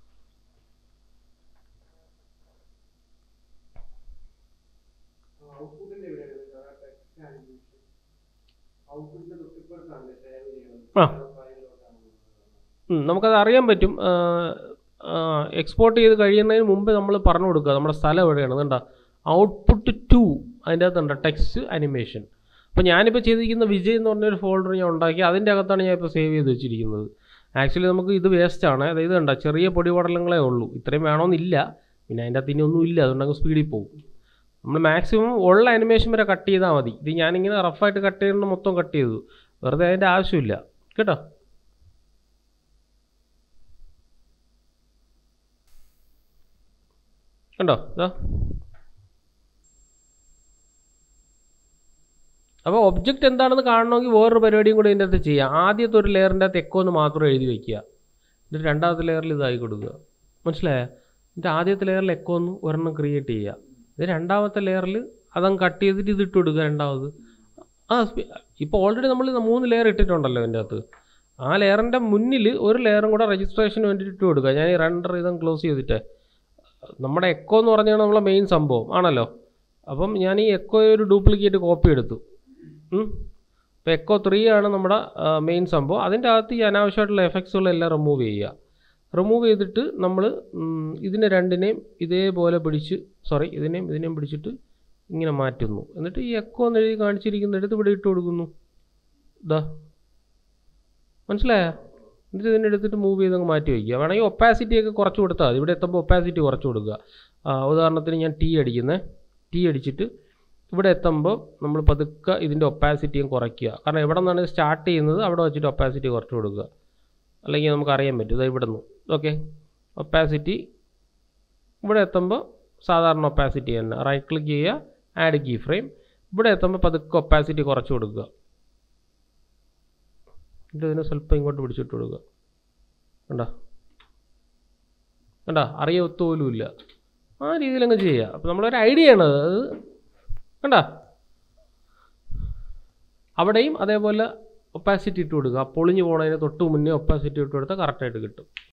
ഔട്ട്പുട്ടിന്റെ എവിടെയാണ് ടെക്സ്റ്റ് ആനിമേഷൻ ഔട്ട്പുട്ടിന്റെ തൊട്ടിപ്പുറത്താണ് സേവ് ചെയ്യുന്നത് ആ. ഫയലിലോട്ടാണ് ഉം, നമുക്കത് അറിയാൻ പറ്റും എക്സ്പോർട്ട് ചെയ്ത് കഴിയുന്നതിന് മുമ്പ് നമ്മൾ പറഞ്ഞു കൊടുക്കുക നമ്മുടെ സ്ഥലം എവിടെയാണ് കണ്ട ഔട്ട്പുട്ട് ടു അതിൻ്റെ അകത്തുണ്ട് ടെക്സ്റ്റ് അനിമേഷൻ അപ്പോൾ ഞാനിപ്പോൾ ചെയ്തിരിക്കുന്ന വിജയ് എന്ന് പറഞ്ഞൊരു ഫോൾഡർ ഞാൻ ഉണ്ടാക്കി അതിൻ്റെ അകത്താണ് ഞാൻ ഇപ്പോൾ സേവ് ചെയ്ത് വെച്ചിരിക്കുന്നത് ആക്ച്വലി നമുക്ക് ഇത് വേസ്റ്റാണ് അതായത് കണ്ട ചെറിയ പൊടിപടലങ്ങളേ ഉള്ളൂ ഇത്രയും വേണമെന്നില്ല പിന്നെ അതിൻ്റെ അകത്ത് ഇനി ഒന്നും ഇല്ല അതുകൊണ്ട് അങ്ങ് സ്പീഡിൽ പോകും നമ്മൾ മാക്സിമം ഉള്ള അനിമേഷൻ വരെ കട്ട് ചെയ്താൽ മതി ഇത് ഞാനിങ്ങനെ റഫായിട്ട് കട്ട് ചെയ്യുന്നത് മൊത്തം കട്ട് ചെയ്തു വെറുതെ അതിൻ്റെ ആവശ്യമില്ല കേട്ടോ കണ്ടോ ഇതാ അപ്പോൾ ഒബ്ജക്റ്റ് എന്താണെന്ന് കാണണമെങ്കിൽ വേറൊരു പരിപാടിയും കൂടി ഇതിൻ്റെ അകത്ത് ചെയ്യാം ആദ്യത്തെ ഒരു ലെയറിൻ്റെ അകത്ത് എക്കോ എന്ന് മാത്രം എഴുതി വയ്ക്കുക എന്നിട്ട് രണ്ടാമത്തെ ലെയറിൽ ഇതായി കൊടുക്കുക മനസ്സിലായോ എന്നിട്ട് ആദ്യത്തെ ലെയറിൽ എക്കോ ഒന്ന് ഒരെണ്ണം ക്രിയേറ്റ് ചെയ്യുക ഇത് രണ്ടാമത്തെ ലെയറിൽ അതങ്ങ് കട്ട് ചെയ്തിട്ട് ഇത് ഇട്ട് കൊടുക്കുക രണ്ടാമത് ആ ഇപ്പോൾ ഓൾറെഡി നമ്മൾ മൂന്ന് ലെയർ ഇട്ടിട്ടുണ്ടല്ലോ ഇതിൻ്റെ അകത്ത് ആ ലെയറിൻ്റെ മുന്നിൽ ഒരു ലെയറും കൂടെ രജിസ്ട്രേഷന് വേണ്ടിയിട്ട് ഇട്ട് കൊടുക്കുക ഞാൻ ഈ റണ്ടർ ഇതങ്ങ് ക്ലോസ് ചെയ്തിട്ടേ നമ്മുടെ എക്കോ എന്ന് പറഞ്ഞാണ് നമ്മളെ മെയിൻ സംഭവം ആണല്ലോ അപ്പം ഞാൻ ഈ എക്കോ ഒരു ഡ്യൂപ്ലിക്കേറ്റ് കോപ്പി എടുത്തു ഇപ്പോൾ എക്കോ ത്രീ ആണ് നമ്മുടെ മെയിൻ സംഭവം അതിൻ്റെ അകത്ത് ഈ അനാവശ്യമായിട്ടുള്ള എഫക്ട്സുകളെല്ലാം റിമൂവ് ചെയ്യുക റിമൂവ് ചെയ്തിട്ട് നമ്മൾ ഇതിനെ രണ്ടിനെയും ഇതേപോലെ പിടിച്ച് സോറി ഇതിനെയും ഇതിനെയും പിടിച്ചിട്ട് ഇങ്ങനെ മാറ്റുന്നു എന്നിട്ട് ഈ എക്കോ എന്ന് എഴുതി കാണിച്ചിരിക്കുന്നിടത്ത് ഇവിടെ ഇട്ട് കൊടുക്കുന്നു ഇതാ മനസ്സിലായോ എന്നിട്ട് ഇതിനെ എടുത്തിട്ട് മൂവ് ചെയ്ത് അങ്ങ് മാറ്റി വയ്ക്കുക വേണമെങ്കിൽ ഒപ്പാസിറ്റി ഒക്കെ കുറച്ച് കൊടുത്താൽ മതി ഇവിടെ എത്തുമ്പോൾ ഒപ്പാസിറ്റി കുറച്ച് കൊടുക്കുക ആ, ഉദാഹരണത്തിന് ഞാൻ ടീ അടിക്കുന്നത് ടീ അടിച്ചിട്ട് ഇവിടെ എത്തുമ്പോൾ നമ്മൾ പതുക്കെ ഇതിൻ്റെ ഒപ്പാസിറ്റിയും കുറയ്ക്കുക കാരണം എവിടെ നിന്നാണ് സ്റ്റാർട്ട് ചെയ്യുന്നത് അവിടെ വെച്ചിട്ട് ഒപ്പാസിറ്റി കുറച്ച് കൊടുക്കുക അല്ലെങ്കിൽ നമുക്ക് അറിയാൻ പറ്റും ഇതാ ഇവിടെ നിന്ന് ഓക്കെ ഒപ്പാസിറ്റി ഇവിടെ എത്തുമ്പോൾ സാധാരണ ഒപ്പാസിറ്റി തന്നെ റൈറ്റ് ക്ലിക്ക് ചെയ്യുക ആഡ് കീ ഫ്രെയിം ഇവിടെ എത്തുമ്പോൾ പതുക്കെ ഒപ്പാസിറ്റി കുറച്ച് കൊടുക്കുക എന്നിട്ട് ഇതിനെ സ്വല്പം ഇങ്ങോട്ട് പിടിച്ചിട്ട് കൊടുക്കുക കണ്ടോ കണ്ടോ അറിയത്തു പോലും ഇല്ല ആ രീതിയിലങ്ങ് ചെയ്യുക അപ്പോൾ നമ്മളൊരു ഐഡിയ ആണ് അത് കണ്ടോ അവിടെയും അതേപോലെ ഒപ്പാസിറ്റി ഇട്ട് കൊടുക്കുക ആ പൊളിഞ്ഞു പോണതിന് തൊട്ട് മുന്നേ ഒപ്പാസിറ്റി ഇട്ട് കൊടുത്താൽ കറക്റ്റായിട്ട് കിട്ടും